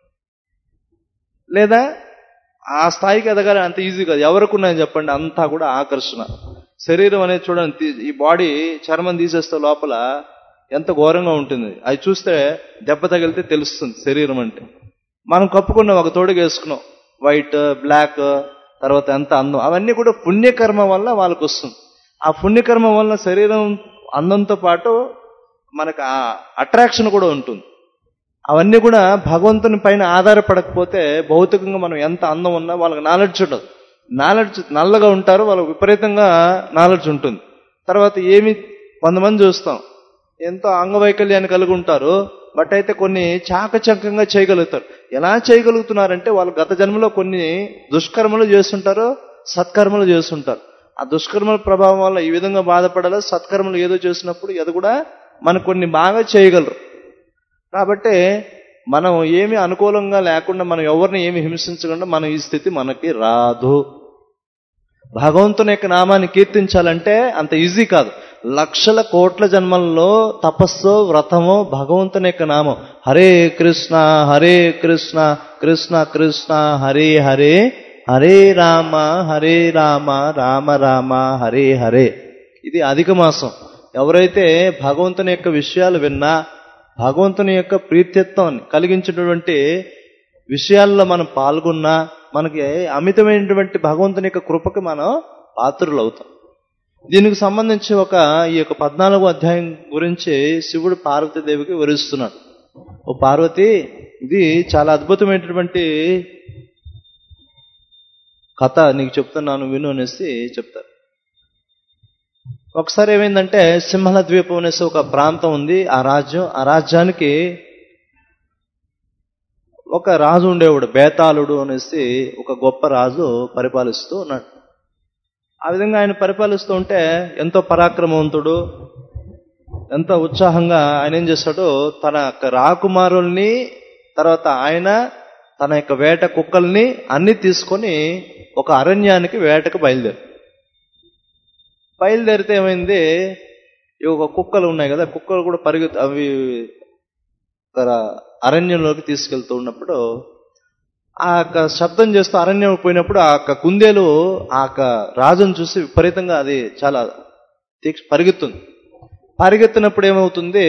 లేదా ఆ స్థాయికి ఎదగాలి అంత ఈజీ కాదు ఎవరికి ఉన్నాయని చెప్పండి అంతా కూడా ఆకర్షణ శరీరం అనేది చూడండి తీ- ఈ బాడీ చర్మం తీసేస్తే లోపల ఎంత ఘోరంగా ఉంటుంది అది చూస్తే దెబ్బ తగిలితే తెలుస్తుంది శరీరం అంటే మనం కప్పుకున్న ఒక తోడుగా వేసుకున్నాం వైట్ బ్లాక్ తర్వాత ఎంత అందం అవన్నీ కూడా పుణ్యకర్మ వల్ల వాళ్ళకి వస్తుంది ఆ పుణ్యకర్మ వల్ల శరీరం అందంతో పాటు మనకు ఆ అట్రాక్షన్ కూడా ఉంటుంది అవన్నీ కూడా భగవంతుని పైన ఆధారపడకపోతే భౌతికంగా మనం ఎంత అందం ఉన్నా వాళ్ళకి నాలెడ్జ్ ఉండదు నాలెడ్జ్ నల్లగా ఉంటారు వాళ్ళకి విపరీతంగా నాలెడ్జ్ ఉంటుంది తర్వాత ఏమి కొంతమంది చూస్తాం ఎంతో అంగవైకల్యాన్ని కలిగి ఉంటారు బట్ అయితే కొన్ని చాకచక్యంగా చేయగలుగుతారు ఎలా చేయగలుగుతున్నారంటే వాళ్ళు గత జన్మలో కొన్ని దుష్కర్మలు చేస్తుంటారు సత్కర్మలు చేస్తుంటారు ఆ దుష్కర్మల ప్రభావం వల్ల ఈ విధంగా బాధపడాలి సత్కర్మలు ఏదో చేసినప్పుడు అది కూడా మనకు కొన్ని బాగా చేయగలరు కాబట్టి మనం ఏమి అనుకూలంగా లేకుండా మనం ఎవరిని ఏమి హింసించకుండా మనం ఈ స్థితి మనకి రాదు భగవంతుని యొక్క నామాన్ని కీర్తించాలంటే అంత ఈజీ కాదు లక్షల కోట్ల జన్మల్లో తపస్సు వ్రతము భగవంతుని యొక్క నామం హరే కృష్ణ హరే కృష్ణ కృష్ణ కృష్ణ హరే హరే హరే రామ హరే రామ రామ రామ హరే హరే ఇది అధిక మాసం ఎవరైతే భగవంతుని యొక్క విషయాలు విన్నా భగవంతుని యొక్క ప్రీత్యత్వాన్ని కలిగించినటువంటి విషయాల్లో మనం పాల్గొన్నా మనకి అమితమైనటువంటి భగవంతుని యొక్క కృపకి మనం పాత్రులు అవుతాం దీనికి సంబంధించి ఒక ఈ యొక్క పద్నాలుగో అధ్యాయం గురించి శివుడు పార్వతీదేవికి వివరిస్తున్నాడు ఓ పార్వతి ఇది చాలా అద్భుతమైనటువంటి కథ నీకు చెప్తున్నాను విను అనేసి చెప్తారు ఒకసారి ఏమైందంటే సింహల ద్వీపం అనేసి ఒక ప్రాంతం ఉంది ఆ రాజ్యం ఆ రాజ్యానికి ఒక రాజు ఉండేవాడు బేతాళుడు అనేసి ఒక గొప్ప రాజు పరిపాలిస్తూ ఉన్నాడు ఆ విధంగా ఆయన పరిపాలిస్తూ ఉంటే ఎంతో పరాక్రమవంతుడు ఎంతో ఉత్సాహంగా ఆయన ఏం చేస్తాడు తన యొక్క రాకుమారుల్ని తర్వాత ఆయన తన యొక్క వేట కుక్కల్ని అన్ని తీసుకొని ఒక అరణ్యానికి వేటకు బయలుదేరు బయలుదేరితే ఏమైంది ఈ ఒక కుక్కలు ఉన్నాయి కదా కుక్కలు కూడా పరిగెత్తు అవి ఒక అరణ్యంలోకి తీసుకెళ్తూ ఉన్నప్పుడు ఆ యొక్క శబ్దం చేస్తూ అరణ్యం పోయినప్పుడు ఆ యొక్క కుందేలు ఆ యొక్క రాజును చూసి విపరీతంగా అది చాలా తీక్ష పరిగెత్తుంది పరిగెత్తినప్పుడు ఏమవుతుంది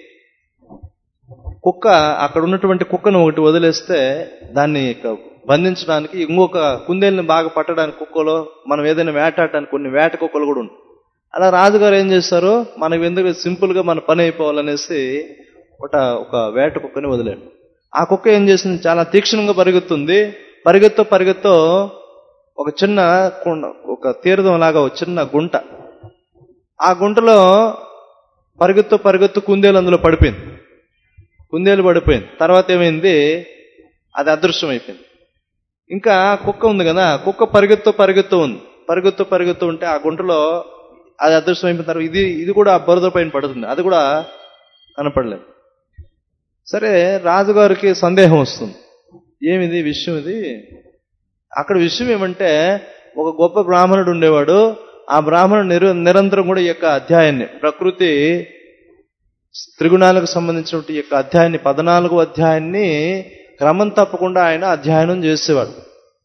కుక్క అక్కడ ఉన్నటువంటి కుక్కను ఒకటి వదిలేస్తే దాన్ని ఇక బంధించడానికి ఇంకొక కుందేలుని బాగా పట్టడానికి కుక్కలో మనం ఏదైనా వేటాడటానికి కొన్ని వేట కుక్కలు కూడా ఉంటాయి అలా రాజుగారు ఏం చేస్తారు మనకు ఎందుకు సింపుల్ గా మన పని అయిపోవాలనేసి ఒక ఒక వేట కుక్కని వదిలేడు ఆ కుక్క ఏం చేసింది చాలా తీక్షణంగా పరిగెత్తుంది పరిగెత్తు పరిగెత్తు ఒక చిన్న కుండ ఒక తీర్థం లాగా ఒక చిన్న గుంట ఆ గుంటలో పరిగెత్తు పరిగెత్తు కుందేలు అందులో పడిపోయింది కుందేలు పడిపోయింది తర్వాత ఏమైంది అది అదృశ్యం అయిపోయింది ఇంకా కుక్క ఉంది కదా కుక్క పరిగెత్తు పరిగెత్తు ఉంది పరిగెత్తు పరిగెత్తు ఉంటే ఆ గుంటలో అది అదృశ్యం అయిపోయిన తర్వాత ఇది ఇది కూడా ఆ బురద పైన పడుతుంది అది కూడా కనపడలేదు సరే రాజుగారికి సందేహం వస్తుంది ఏమిది విషయం ఇది అక్కడ విషయం ఏమంటే ఒక గొప్ప బ్రాహ్మణుడు ఉండేవాడు ఆ బ్రాహ్మణుడు నిరు నిరంతరం కూడా ఈ యొక్క అధ్యాయాన్ని ప్రకృతి త్రిగుణాలకు సంబంధించిన ఈ యొక్క అధ్యాయాన్ని పద్నాలుగో అధ్యాయాన్ని క్రమం తప్పకుండా ఆయన అధ్యయనం చేసేవాడు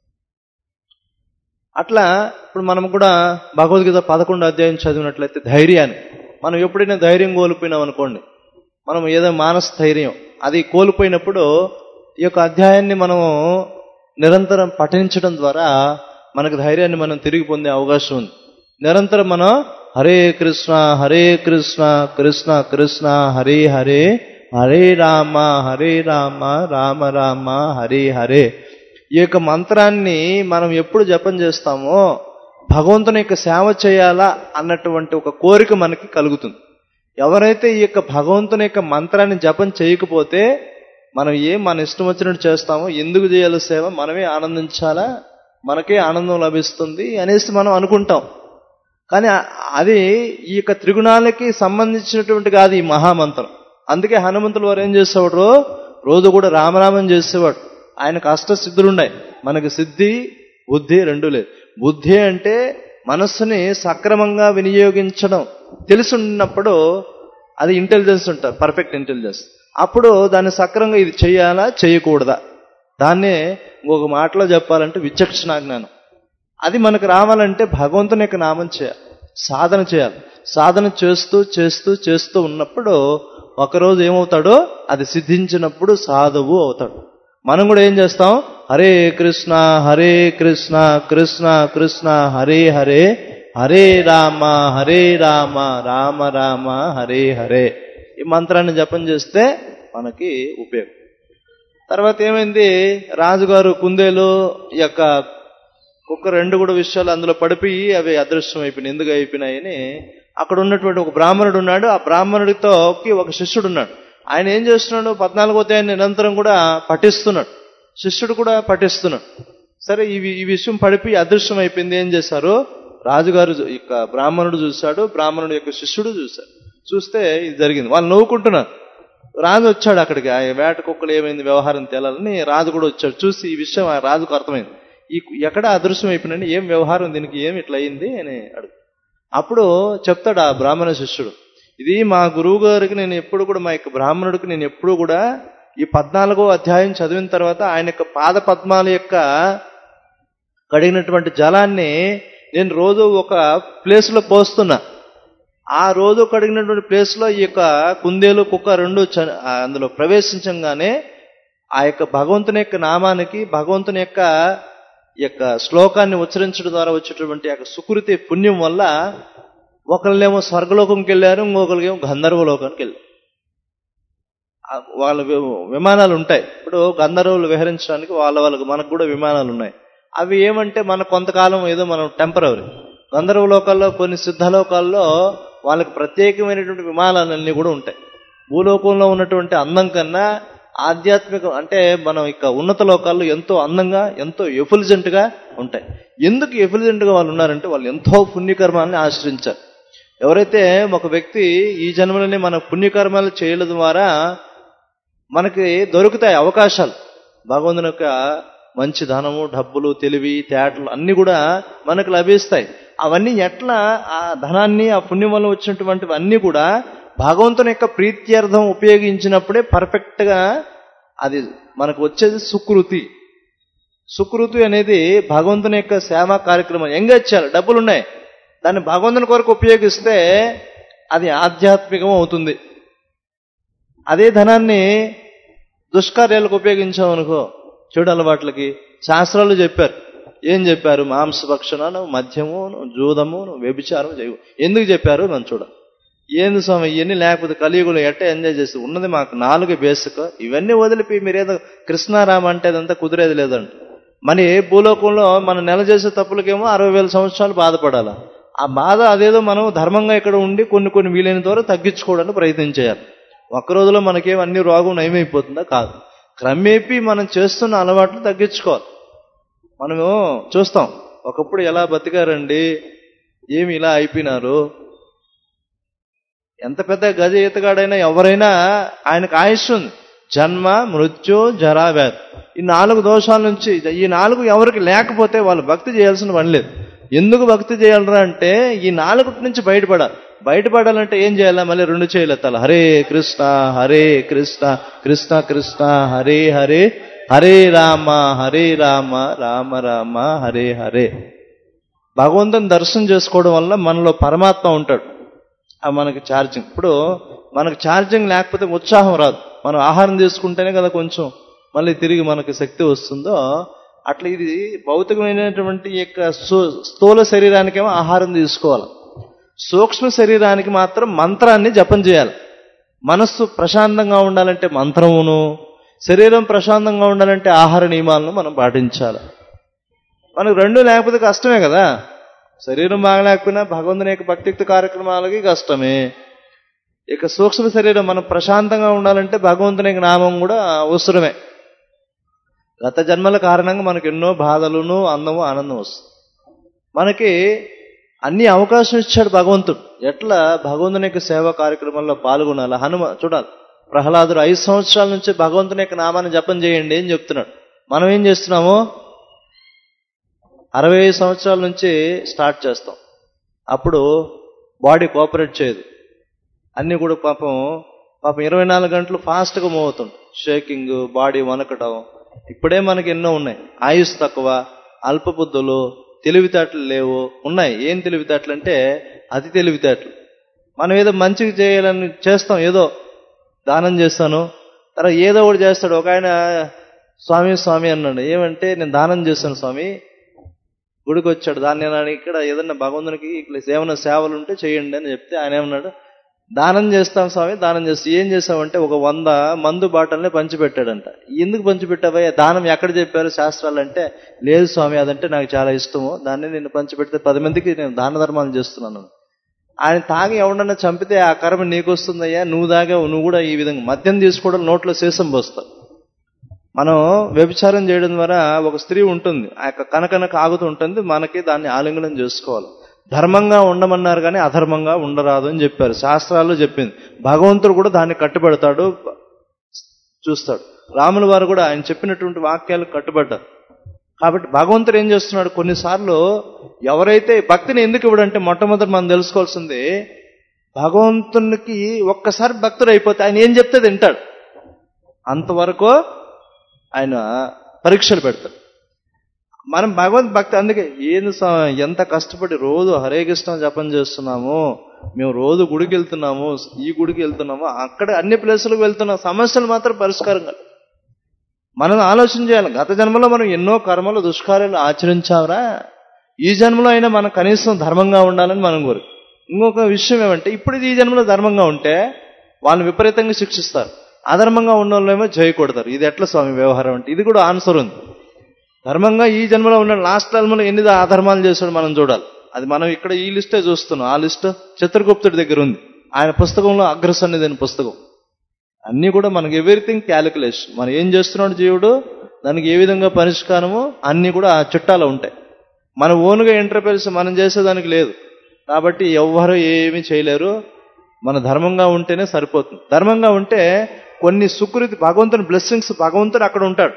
అట్లా ఇప్పుడు మనం కూడా భగవద్గీత పదకొండు అధ్యాయం చదివినట్లయితే ధైర్యాన్ని మనం ఎప్పుడైనా ధైర్యం కోల్పోయినాం అనుకోండి మనం ఏదో మానస ధైర్యం అది కోల్పోయినప్పుడు ఈ యొక్క అధ్యాయాన్ని మనం నిరంతరం పఠించడం ద్వారా మనకు ధైర్యాన్ని మనం తిరిగి పొందే అవకాశం ఉంది నిరంతరం మనం హరే కృష్ణ హరే కృష్ణ కృష్ణ కృష్ణ హరే హరే హరే రామ హరే రామ రామ రామ హరే హరే ఈ యొక్క మంత్రాన్ని మనం ఎప్పుడు జపం చేస్తామో భగవంతుని యొక్క సేవ చేయాలా అన్నటువంటి ఒక కోరిక మనకి కలుగుతుంది ఎవరైతే ఈ యొక్క భగవంతుని యొక్క మంత్రాన్ని జపం చేయకపోతే మనం ఏం మన ఇష్టం వచ్చినట్టు చేస్తామో ఎందుకు చేయాలి సేవ మనమే ఆనందించాలా మనకే ఆనందం లభిస్తుంది అనేసి మనం అనుకుంటాం కానీ అది ఈ యొక్క త్రిగుణాలకి సంబంధించినటువంటి కాదు ఈ మహామంత్రం అందుకే హనుమంతులు వారు ఏం చేసేవాడు రోజు కూడా రామనామం చేసేవాడు ఆయనకు అష్టసిద్ధులు ఉన్నాయి మనకు సిద్ధి బుద్ధి రెండు లేదు బుద్ధి అంటే మనస్సుని సక్రమంగా వినియోగించడం తెలుసున్నప్పుడు అది ఇంటెలిజెన్స్ ఉంటారు పర్ఫెక్ట్ ఇంటెలిజెన్స్ అప్పుడు దాన్ని సక్రమంగా ఇది చేయాలా చేయకూడదా దాన్నే ఇంకొక మాటలో చెప్పాలంటే విచక్షణ జ్ఞానం అది మనకు రావాలంటే భగవంతుని యొక్క నామం చేయాలి సాధన చేయాలి సాధన చేస్తూ చేస్తూ చేస్తూ ఉన్నప్పుడు ఒకరోజు ఏమవుతాడో అది సిద్ధించినప్పుడు సాధువు అవుతాడు మనం కూడా ఏం చేస్తాం హరే కృష్ణ హరే కృష్ణ కృష్ణ కృష్ణ హరే హరే హరే రామ హరే రామ రామ రామ హరే హరే ఈ మంత్రాన్ని జపం చేస్తే మనకి ఉపయోగం తర్వాత ఏమైంది రాజుగారు కుందేలు ఈ యొక్క కుక్క రెండు కూడా విషయాలు అందులో పడిపోయి అవి అదృశ్యం అయిపోయినాయి ఎందుకు అయిపోయినాయని అక్కడ ఉన్నటువంటి ఒక బ్రాహ్మణుడు ఉన్నాడు ఆ బ్రాహ్మణుడితో ఒక శిష్యుడు ఉన్నాడు ఆయన ఏం చేస్తున్నాడు పద్నాలుగో అధ్యాయాన్ని నిరంతరం కూడా పఠిస్తున్నాడు శిష్యుడు కూడా పఠిస్తున్నాడు సరే ఇవి ఈ విషయం పడిపోయి అదృశ్యం అయిపోయింది ఏం చేశారు రాజుగారు యొక్క బ్రాహ్మణుడు చూశాడు బ్రాహ్మణుడు యొక్క శిష్యుడు చూశాడు చూస్తే ఇది జరిగింది వాళ్ళు నవ్వుకుంటున్నారు రాజు వచ్చాడు అక్కడికి ఆ వేట కుక్కలు ఏమైంది వ్యవహారం తేలాలని రాజు కూడా వచ్చాడు చూసి ఈ విషయం ఆ రాజుకు అర్థమైంది ఈ ఎక్కడ అదృశ్యం అయిపోయినండి ఏం వ్యవహారం దీనికి ఏం ఇట్లా అయింది అని అడుగు అప్పుడు చెప్తాడు ఆ బ్రాహ్మణ శిష్యుడు ఇది మా గురువు గారికి నేను ఎప్పుడు కూడా మా యొక్క బ్రాహ్మణుడికి నేను ఎప్పుడు కూడా ఈ పద్నాలుగో అధ్యాయం చదివిన తర్వాత ఆయన యొక్క పాద పద్మాల యొక్క కడిగినటువంటి జలాన్ని నేను రోజు ఒక ప్లేస్లో పోస్తున్నా ఆ రోజు కడిగినటువంటి ప్లేస్లో ఈ యొక్క కుందేలు కుక్క రెండు అందులో ప్రవేశించగానే ఆ యొక్క భగవంతుని యొక్క నామానికి భగవంతుని యొక్క యొక్క శ్లోకాన్ని ఉచ్చరించడం ద్వారా వచ్చేటువంటి యొక్క సుకృతి పుణ్యం వల్ల ఒకళ్ళేమో స్వర్గలోకంకి వెళ్ళారు ఇంకొకరికేమో గంధర్వలోకానికి వెళ్ళారు వాళ్ళ విమానాలు ఉంటాయి ఇప్పుడు గంధర్వులు విహరించడానికి వాళ్ళ వాళ్ళకి మనకు కూడా విమానాలు ఉన్నాయి అవి ఏమంటే మన కొంతకాలం ఏదో మనం టెంపరవరీ గంధర్వ లోకాల్లో కొన్ని సిద్ధలోకాల్లో వాళ్ళకి ప్రత్యేకమైనటువంటి విమానాలన్నీ కూడా ఉంటాయి భూలోకంలో ఉన్నటువంటి అందం కన్నా ఆధ్యాత్మిక అంటే మనం ఇక ఉన్నత లోకాల్లో ఎంతో అందంగా ఎంతో ఎఫిలిజెంట్ గా ఉంటాయి ఎందుకు ఎఫిలిజెంట్ గా వాళ్ళు ఉన్నారంటే వాళ్ళు ఎంతో పుణ్యకర్మాలని ఆశ్రయించారు ఎవరైతే ఒక వ్యక్తి ఈ జన్మలోనే మన పుణ్యకర్మాలు చేయడం ద్వారా మనకి దొరుకుతాయి అవకాశాలు భగవంతుని యొక్క మంచి ధనము డబ్బులు తెలివి తేటలు అన్ని కూడా మనకు లభిస్తాయి అవన్నీ ఎట్లా ఆ ధనాన్ని ఆ పుణ్యం వల్ల వచ్చినటువంటివి అన్నీ కూడా భగవంతుని యొక్క ప్రీత్యర్థం ఉపయోగించినప్పుడే పర్ఫెక్ట్ గా అది మనకు వచ్చేది సుకృతి సుకృతి అనేది భగవంతుని యొక్క సేవా కార్యక్రమం ఎంగేజ్ చేయాలి డబ్బులు ఉన్నాయి దాన్ని భగవంతుని కొరకు ఉపయోగిస్తే అది ఆధ్యాత్మికం అవుతుంది అదే ధనాన్ని దుష్కార్యాలకు ఉపయోగించామనుకో చెడు అలవాట్లకి శాస్త్రాలు చెప్పారు ఏం చెప్పారు మాంసభక్షణను మద్యము జూదము వ్యభిచారం చేయు ఎందుకు చెప్పారు నన్ను చూడ ఏంది స్వామి ఇవన్నీ లేకపోతే కలియుగులు ఎట్ట ఎంజాయ్ చేసి ఉన్నది మాకు నాలుగు బేసిక్ ఇవన్నీ వదిలిపి మీరేదో కృష్ణారామ అంటే అదంతా కుదిరేది లేదంట మన ఏ భూలోకంలో మనం నెల చేసే తప్పులకేమో అరవై వేల సంవత్సరాలు బాధపడాలా ఆ బాధ అదేదో మనం ధర్మంగా ఇక్కడ ఉండి కొన్ని కొన్ని వీలైన ద్వారా తగ్గించుకోవడానికి ప్రయత్నం చేయాలి ఒక్క రోజులో మనకేం అన్ని రోగం నయమైపోతుందా కాదు క్రమేపీ మనం చేస్తున్న అలవాట్లు తగ్గించుకోవాలి మనము చూస్తాం ఒకప్పుడు ఎలా బతికారండి ఏమి ఇలా అయిపోయినారు ఎంత పెద్ద గజ ఈతగాడైనా ఎవరైనా ఆయనకు ఆయుష్ ఉంది జన్మ మృత్యు జరా వ్యాధి ఈ నాలుగు దోషాల నుంచి ఈ నాలుగు ఎవరికి లేకపోతే వాళ్ళు భక్తి చేయాల్సిన పని లేదు ఎందుకు భక్తి చేయాలరా అంటే ఈ నాలుగు నుంచి బయటపడాలి బయటపడాలంటే ఏం చేయాలి మళ్ళీ రెండు చేయాలి ఎత్తాలి హరే కృష్ణ హరే కృష్ణ కృష్ణ కృష్ణ హరే హరే హరే రామ హరే రామ రామ రామ హరే హరే భగవంతుని దర్శనం చేసుకోవడం వల్ల మనలో పరమాత్మ ఉంటాడు ఆ మనకి ఛార్జింగ్ ఇప్పుడు మనకు ఛార్జింగ్ లేకపోతే ఉత్సాహం రాదు మనం ఆహారం తీసుకుంటేనే కదా కొంచెం మళ్ళీ తిరిగి మనకి శక్తి వస్తుందో అట్లా ఇది భౌతికమైనటువంటి ఈ యొక్క స్థూ- స్థూల శరీరానికేమో ఆహారం తీసుకోవాలి సూక్ష్మ శరీరానికి మాత్రం మంత్రాన్ని జపం చేయాలి మనస్సు ప్రశాంతంగా ఉండాలంటే మంత్రమును శరీరం ప్రశాంతంగా ఉండాలంటే ఆహార నియమాలను మనం పాటించాలి మనకు రెండు లేకపోతే కష్టమే కదా శరీరం బాగలేకపోయినా భగవంతుని యొక్క భక్తియుక్త కార్యక్రమాలకి కష్టమే ఇక సూక్ష్మ శరీరం మనం ప్రశాంతంగా ఉండాలంటే భగవంతుని యొక్క నామం కూడా అవసరమే గత జన్మల కారణంగా మనకు ఎన్నో బాధలును అందము ఆనందం వస్తుంది మనకి అన్ని అవకాశం ఇచ్చాడు భగవంతుడు ఎట్లా భగవంతుని యొక్క సేవా కార్యక్రమాల్లో పాల్గొనాలి హనుమ చూడాలి ప్రహ్లాదుడు ఐదు సంవత్సరాల నుంచి భగవంతుని యొక్క నామాన్ని జపం చేయండి అని చెప్తున్నాడు మనం ఏం చేస్తున్నాము అరవై ఐదు సంవత్సరాల నుంచి స్టార్ట్ చేస్తాం అప్పుడు బాడీ కోఆపరేట్ చేయదు అన్నీ కూడా పాపం పాపం ఇరవై నాలుగు గంటలు ఫాస్ట్గా మూవ్ అవుతుంది షేకింగ్ బాడీ వనకటం ఇప్పుడే మనకి ఎన్నో ఉన్నాయి ఆయుష్ తక్కువ అల్పబుద్ధులు తెలివితేటలు లేవు ఉన్నాయి ఏం తెలివితేటలు అంటే అతి తెలివితేటలు మనం ఏదో మంచిగా చేయాలని చేస్తాం ఏదో దానం చేస్తాను తర్వాత ఏదో ఒకటి చేస్తాడు ఒక ఆయన స్వామి స్వామి అన్నాడు ఏమంటే నేను దానం చేస్తాను స్వామి గుడికి వచ్చాడు దాన్ని నేను ఇక్కడ ఏదన్నా భగవంతునికి ఇట్లా ఏమైనా సేవలు ఉంటే చేయండి అని చెప్తే ఆయన ఏమన్నాడు దానం చేస్తాం స్వామి దానం చేస్తాం ఏం చేసామంటే ఒక వంద మందు బాటల్ని పంచిపెట్టాడంట ఎందుకు పంచిపెట్టావయ్యా దానం ఎక్కడ చెప్పారు శాస్త్రాలు అంటే లేదు స్వామి అదంటే నాకు చాలా ఇష్టము దాన్ని నేను పంచిపెడితే పది మందికి నేను దాన ధర్మాలు చేస్తున్నాను ఆయన తాగి ఎవడన్నా చంపితే ఆ కర్మ నీకు వస్తుందయ్యా నువ్వు దాగావు నువ్వు కూడా ఈ విధంగా మద్యం తీసుకోవడం నోట్లో శేషం పోస్తావు మనం వ్యభిచారం చేయడం ద్వారా ఒక స్త్రీ ఉంటుంది ఆ యొక్క కనకన కాగుతూ ఉంటుంది మనకి దాన్ని ఆలింగనం చేసుకోవాలి ధర్మంగా ఉండమన్నారు కానీ అధర్మంగా ఉండరాదు అని చెప్పారు శాస్త్రాల్లో చెప్పింది భగవంతుడు కూడా దాన్ని కట్టుబెడతాడు చూస్తాడు రాముల వారు కూడా ఆయన చెప్పినటువంటి వాక్యాలు కట్టుబడ్డారు కాబట్టి భగవంతుడు ఏం చేస్తున్నాడు కొన్నిసార్లు ఎవరైతే భక్తిని ఎందుకు ఇవ్వడంటే మొట్టమొదటి మనం తెలుసుకోవాల్సింది భగవంతునికి ఒక్కసారి భక్తుడు అయిపోతే ఆయన ఏం చెప్తే తింటాడు అంతవరకు ఆయన పరీక్షలు పెడతాడు మనం భగవంత్ భక్తి అందుకే ఏంది స్వామి ఎంత కష్టపడి రోజు హరే కృష్ణ జపం చేస్తున్నాము మేము రోజు గుడికి వెళ్తున్నాము ఈ గుడికి వెళ్తున్నాము అక్కడ అన్ని ప్లేసులకు వెళ్తున్నాం సమస్యలు మాత్రం పరిష్కారం కాదు మనం ఆలోచన చేయాలి గత జన్మలో మనం ఎన్నో కర్మలు దుష్కార్యాలు ఆచరించావరా ఈ జన్మలో అయినా మనం కనీసం ధర్మంగా ఉండాలని మనం కోరు ఇంకొక విషయం ఏమంటే ఇప్పుడు ఈ జన్మలో ధర్మంగా ఉంటే వాళ్ళని విపరీతంగా శిక్షిస్తారు అధర్మంగా ఉన్న వాళ్ళేమో చేయకూడతారు ఇది ఎట్లా స్వామి వ్యవహారం అంటే ఇది కూడా ఆన్సర్ ఉంది ధర్మంగా ఈ జన్మలో ఉన్న లాస్ట్ జన్మలో ఎన్ని అధర్మాలు చేశాడు మనం చూడాలి అది మనం ఇక్కడ ఈ లిస్టే చూస్తున్నాం ఆ లిస్ట్ చిత్రగుప్తుడి దగ్గర ఉంది ఆయన పుస్తకంలో అగ్రసన్నిధి అనే పుస్తకం అన్నీ కూడా మనకి ఎవ్రీథింగ్ క్యాలిక్యులేషన్ మనం ఏం చేస్తున్నాడు జీవుడు దానికి ఏ విధంగా పరిష్కారమో అన్నీ కూడా ఆ చుట్టాలో ఉంటాయి మన ఓన్గా ఇంటర్ఫేస్ మనం చేసేదానికి లేదు కాబట్టి ఎవ్వరు ఏమీ చేయలేరు మన ధర్మంగా ఉంటేనే సరిపోతుంది ధర్మంగా ఉంటే కొన్ని సుకృతి భగవంతుని బ్లెస్సింగ్స్ భగవంతుడు అక్కడ ఉంటాడు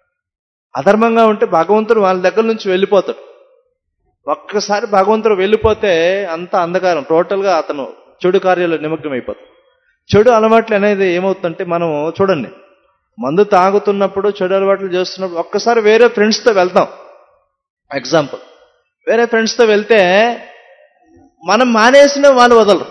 అధర్మంగా ఉంటే భగవంతుడు వాళ్ళ దగ్గర నుంచి వెళ్ళిపోతాడు ఒక్కసారి భగవంతుడు వెళ్ళిపోతే అంత అంధకారం టోటల్గా అతను చెడు కార్యాలు నిమగ్నం అయిపోతాడు చెడు అలవాట్లు అనేది ఏమవుతుందంటే మనం చూడండి మందు తాగుతున్నప్పుడు చెడు అలవాట్లు చేస్తున్నప్పుడు ఒక్కసారి వేరే ఫ్రెండ్స్తో వెళ్తాం ఎగ్జాంపుల్ వేరే ఫ్రెండ్స్తో వెళ్తే మనం మానేసిన వాళ్ళు వదలరు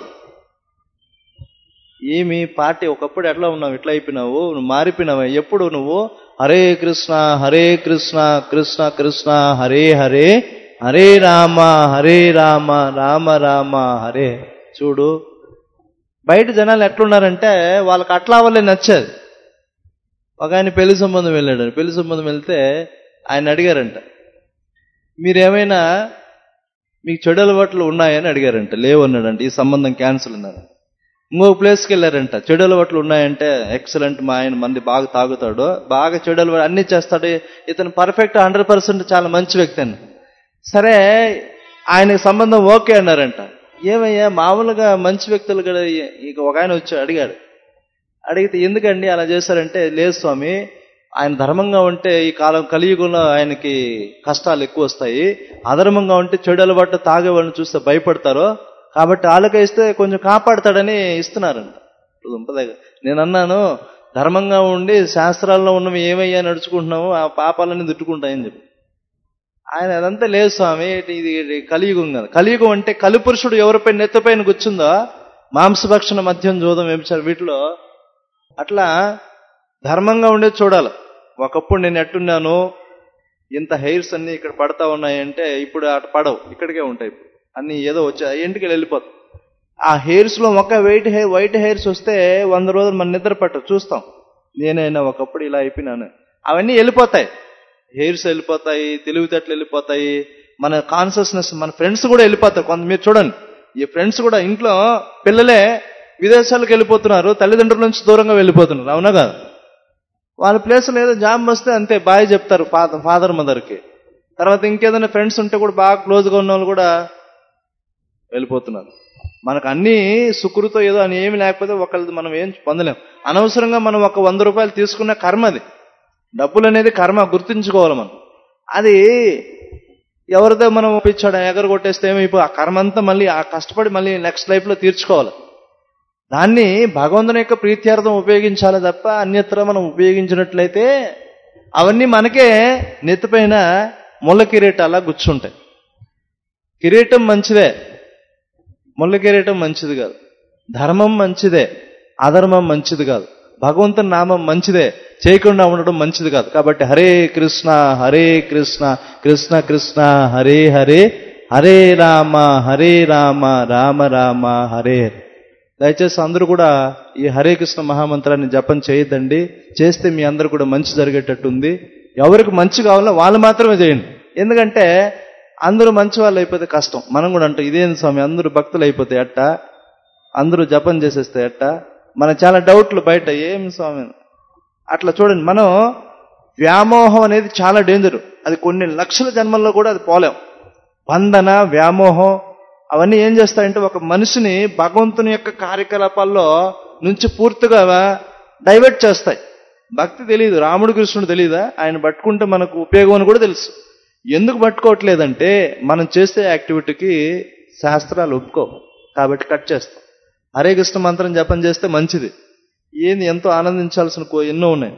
ఏమి పార్టీ ఒకప్పుడు ఎట్లా ఉన్నావు ఇట్లా అయిపోయినావు నువ్వు మారిపోయినావు ఎప్పుడు నువ్వు హరే కృష్ణ హరే కృష్ణ కృష్ణ కృష్ణ హరే హరే హరే రామ హరే రామ రామ రామ హరే చూడు బయట జనాలు ఎట్లున్నారంటే వాళ్ళకి అట్లా వల్లే నచ్చేది ఒక ఆయన పెళ్లి సంబంధం వెళ్ళాడు పెళ్లి సంబంధం వెళ్తే ఆయన అడిగారంట మీరేమైనా మీకు చెడు అలవాట్లు ఉన్నాయని అడిగారంట లేవు అన్నాడంట ఈ సంబంధం క్యాన్సిల్ అన్నాడు ఇంకో ప్లేస్కి వెళ్ళారంట చెడు అలవాట్లు ఉన్నాయంటే ఎక్సలెంట్ మా ఆయన మంది బాగా తాగుతాడు బాగా చెడు అలవాటు అన్ని చేస్తాడు ఇతను పర్ఫెక్ట్ హండ్రెడ్ పర్సెంట్ చాలా మంచి వ్యక్తి అని సరే ఆయనకి సంబంధం ఓకే అన్నారంట ఏమయ్యా మామూలుగా మంచి వ్యక్తులు కూడా ఇక ఒక ఆయన వచ్చి అడిగాడు అడిగితే ఎందుకండి అలా చేశారంటే లేదు స్వామి ఆయన ధర్మంగా ఉంటే ఈ కాలం కలియుగంలో ఆయనకి కష్టాలు ఎక్కువ వస్తాయి అధర్మంగా ఉంటే చెడు అలవాటు తాగేవాళ్ళని చూస్తే భయపడతారు కాబట్టి ఆలక ఇస్తే కొంచెం కాపాడతాడని ఇస్తున్నారంట దుంపదగ్గ నేను అన్నాను ధర్మంగా ఉండి శాస్త్రాల్లో ఉన్నవి ఏమయ్యా నడుచుకుంటున్నాము ఆ పాపాలన్నీ దుట్టుకుంటాయని చెప్పి ఆయన అదంతా లేదు స్వామి ఇది ఇది కలియుగం కదా కలియుగం అంటే కలిపురుషుడు ఎవరిపై నెత్తిపైన కూర్చుందో మాంసభక్షణ మద్యం జోదం వ్యభిచారం వీటిలో అట్లా ధర్మంగా ఉండేది చూడాలి ఒకప్పుడు నేను ఎట్టున్నాను ఇంత హెయిర్స్ అన్ని ఇక్కడ పడతా ఉన్నాయంటే ఇప్పుడు అటు పడవు ఇక్కడికే ఉంటాయి ఇప్పుడు అన్ని ఏదో వచ్చా ఇంటికి వెళ్ళిపోతాయి ఆ హెయిర్స్ లో ఒక వైట్ హెయిర్ వైట్ హెయిర్స్ వస్తే వంద రోజులు మన నిద్ర పట్టదు చూస్తాం నేనైనా ఒకప్పుడు ఇలా అయిపోయినాను అవన్నీ వెళ్ళిపోతాయి హెయిర్స్ వెళ్ళిపోతాయి తెలివితేటలు వెళ్ళిపోతాయి మన కాన్షియస్నెస్ మన ఫ్రెండ్స్ కూడా వెళ్ళిపోతారు కొంత మీరు చూడండి ఈ ఫ్రెండ్స్ కూడా ఇంట్లో పిల్లలే విదేశాలకు వెళ్ళిపోతున్నారు తల్లిదండ్రుల నుంచి దూరంగా వెళ్ళిపోతున్నారు అవునా కాదు వాళ్ళ ప్లేస్లో ఏదో జాబ్ వస్తే అంతే బాయ్ చెప్తారు ఫాదర్ ఫాదర్ మదర్కి తర్వాత ఇంకేదైనా ఫ్రెండ్స్ ఉంటే కూడా బాగా క్లోజ్గా ఉన్న వాళ్ళు కూడా వెళ్ళిపోతున్నారు మనకు అన్ని సుకృతో ఏదో అని ఏమి లేకపోతే ఒకళ్ళది మనం ఏం పొందలేం అనవసరంగా మనం ఒక వంద రూపాయలు తీసుకున్న కర్మ అది డబ్బులు అనేది కర్మ గుర్తుంచుకోవాలి మనం అది ఎవరిదో మనం ఒప్పించాడు ఎగర కొట్టేస్తే ఏమైపో ఆ కర్మ అంతా మళ్ళీ ఆ కష్టపడి మళ్ళీ నెక్స్ట్ లైఫ్లో తీర్చుకోవాలి దాన్ని భగవంతుని యొక్క ప్రీత్యార్థం ఉపయోగించాలి తప్ప అన్యత్ర మనం ఉపయోగించినట్లయితే అవన్నీ మనకే నెత్తిపైన ముళ్ళ కిరీటాలా గుచ్చుంటాయి కిరీటం మంచిదే ముళ్ళ కిరీటం మంచిది కాదు ధర్మం మంచిదే అధర్మం మంచిది కాదు భగవంతుని నామం మంచిదే చేయకుండా ఉండడం మంచిది కాదు కాబట్టి హరే కృష్ణ హరే కృష్ణ కృష్ణ కృష్ణ హరే హరే హరే రామ హరే రామ రామ రామ హరే హరే దయచేసి అందరూ కూడా ఈ హరే కృష్ణ మహామంత్రాన్ని జపం చేయొద్దండి చేస్తే మీ అందరూ కూడా మంచి జరిగేటట్టుంది ఎవరికి మంచి కావాలో వాళ్ళు మాత్రమే చేయండి ఎందుకంటే అందరూ మంచి వాళ్ళు అయిపోతే కష్టం మనం కూడా అంటాం ఇదేంది స్వామి అందరూ భక్తులు అయిపోతే ఎట్ట అందరూ జపం చేసేస్తే ఎట్ట మన చాలా డౌట్లు బయట ఏం స్వామి అట్లా చూడండి మనం వ్యామోహం అనేది చాలా డేంజర్ అది కొన్ని లక్షల జన్మల్లో కూడా అది పోలేం బంధన వ్యామోహం అవన్నీ ఏం చేస్తాయంటే ఒక మనిషిని భగవంతుని యొక్క కార్యకలాపాల్లో నుంచి పూర్తిగా డైవర్ట్ చేస్తాయి భక్తి తెలియదు రాముడు కృష్ణుడు తెలియదా ఆయన పట్టుకుంటే మనకు ఉపయోగం అని కూడా తెలుసు ఎందుకు పట్టుకోవట్లేదంటే మనం చేసే యాక్టివిటీకి శాస్త్రాలు ఒప్పుకో కాబట్టి కట్ చేస్తాం హరే కృష్ణ మంత్రం జపం చేస్తే మంచిది ఏంది ఎంతో ఆనందించాల్సిన కో ఎన్నో ఉన్నాయి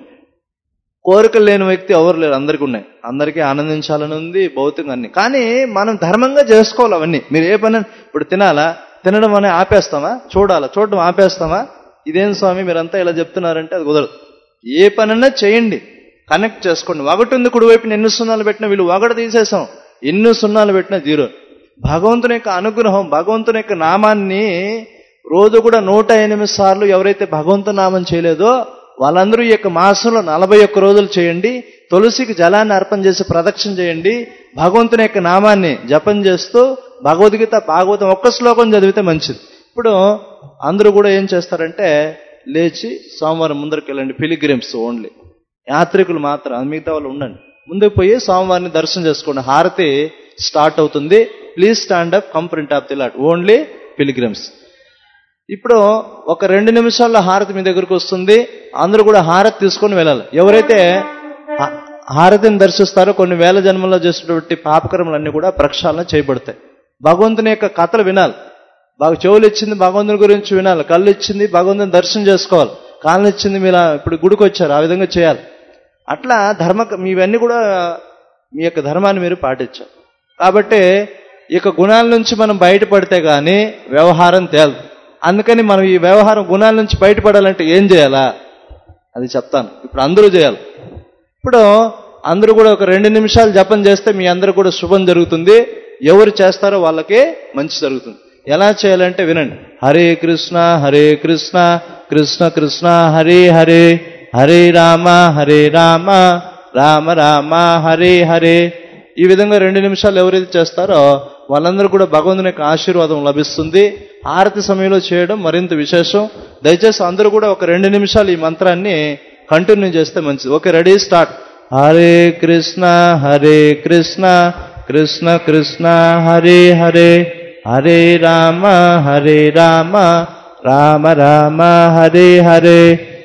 కోరికలు లేని వ్యక్తి ఎవరు లేరు అందరికీ ఉన్నాయి అందరికీ ఆనందించాలని ఉంది భౌతికంగా అన్ని కానీ మనం ధర్మంగా చేసుకోవాలి అవన్నీ మీరు ఏ పని ఇప్పుడు తినాలా తినడం అనే ఆపేస్తామా చూడాలా చూడడం ఆపేస్తామా ఇదేం స్వామి మీరంతా ఇలా చెప్తున్నారంటే అది కుదరదు ఏ పనన్నా చేయండి కనెక్ట్ చేసుకోండి ఒకటి ఉంది కుడివైపున ఎన్ని సున్నాలు పెట్టినా వీళ్ళు ఒకటి తీసేసాం ఎన్ని సున్నాలు పెట్టినా జీరో భగవంతుని యొక్క అనుగ్రహం భగవంతుని యొక్క నామాన్ని రోజు కూడా నూట ఎనిమిది సార్లు ఎవరైతే భగవంతు నామం చేయలేదో వాళ్ళందరూ ఈ యొక్క మాసంలో నలభై ఒక్క రోజులు చేయండి తులసికి జలాన్ని అర్పణ చేసి ప్రదక్షిణ చేయండి భగవంతుని యొక్క నామాన్ని జపం చేస్తూ భగవద్గీత భాగవతం ఒక్క శ్లోకం చదివితే మంచిది ఇప్పుడు అందరూ కూడా ఏం చేస్తారంటే లేచి సోమవారం ముందరికి వెళ్ళండి పిలిగ్రిమ్స్ ఓన్లీ యాత్రికులు మాత్రం మిగతా వాళ్ళు ఉండండి ముందుకు పోయి సోమవారిని దర్శనం చేసుకోండి హారతి స్టార్ట్ అవుతుంది please stand up come print of the lot only pilgrims ఇప్పుడు ఒక రెండు నిమిషాల్లో హారతి మీ దగ్గరకు వస్తుంది అందరూ కూడా హారతి తీసుకొని వెళ్ళాలి ఎవరైతే హా- హారతిని దర్శిస్తారో కొన్ని వేల జన్మల్లో చేసినటువంటి పాపకర్మలన్నీ కూడా ప్రక్షాళన చేయబడతాయి భగవంతుని యొక్క కథలు వినాలి బాగా చెవులు ఇచ్చింది భగవంతుని గురించి వినాలి కళ్ళు ఇచ్చింది భగవంతుని దర్శనం చేసుకోవాలి కాళ్ళు ఇచ్చింది మీరు ఇప్పుడు గుడికి వచ్చారు ఆ విధంగా చేయాలి అట్లా ధర్మ మీవన్నీ కూడా మీ యొక్క ధర్మాన్ని మీరు పాటించాలి కాబట్టి ఈ యొక్క గుణాల నుంచి మనం బయటపడితే గానీ వ్యవహారం తేలదు అందుకని మనం ఈ వ్యవహారం గుణాల నుంచి బయటపడాలంటే ఏం చేయాలా అది చెప్తాను ఇప్పుడు అందరూ చేయాలి ఇప్పుడు అందరూ కూడా ఒక రెండు నిమిషాలు జపం చేస్తే మీ అందరూ కూడా శుభం జరుగుతుంది ఎవరు చేస్తారో వాళ్ళకే మంచి జరుగుతుంది ఎలా చేయాలంటే వినండి హరే కృష్ణ హరే కృష్ణ కృష్ణ కృష్ణ హరే హరే హరే రామ హరే రామ రామ రామ హరే హరే ఈ విధంగా రెండు నిమిషాలు ఎవరైతే చేస్తారో వాళ్ళందరూ కూడా భగవంతుని యొక్క ఆశీర్వాదం లభిస్తుంది హారతి సమయంలో చేయడం మరింత విశేషం దయచేసి అందరూ కూడా ఒక రెండు నిమిషాలు ఈ మంత్రాన్ని కంటిన్యూ చేస్తే మంచిది okay ready start Hare Krishna Hare Krishna Krishna Krishna Hare Hare Hare Rama Hare Rama Rama Rama Hare Hare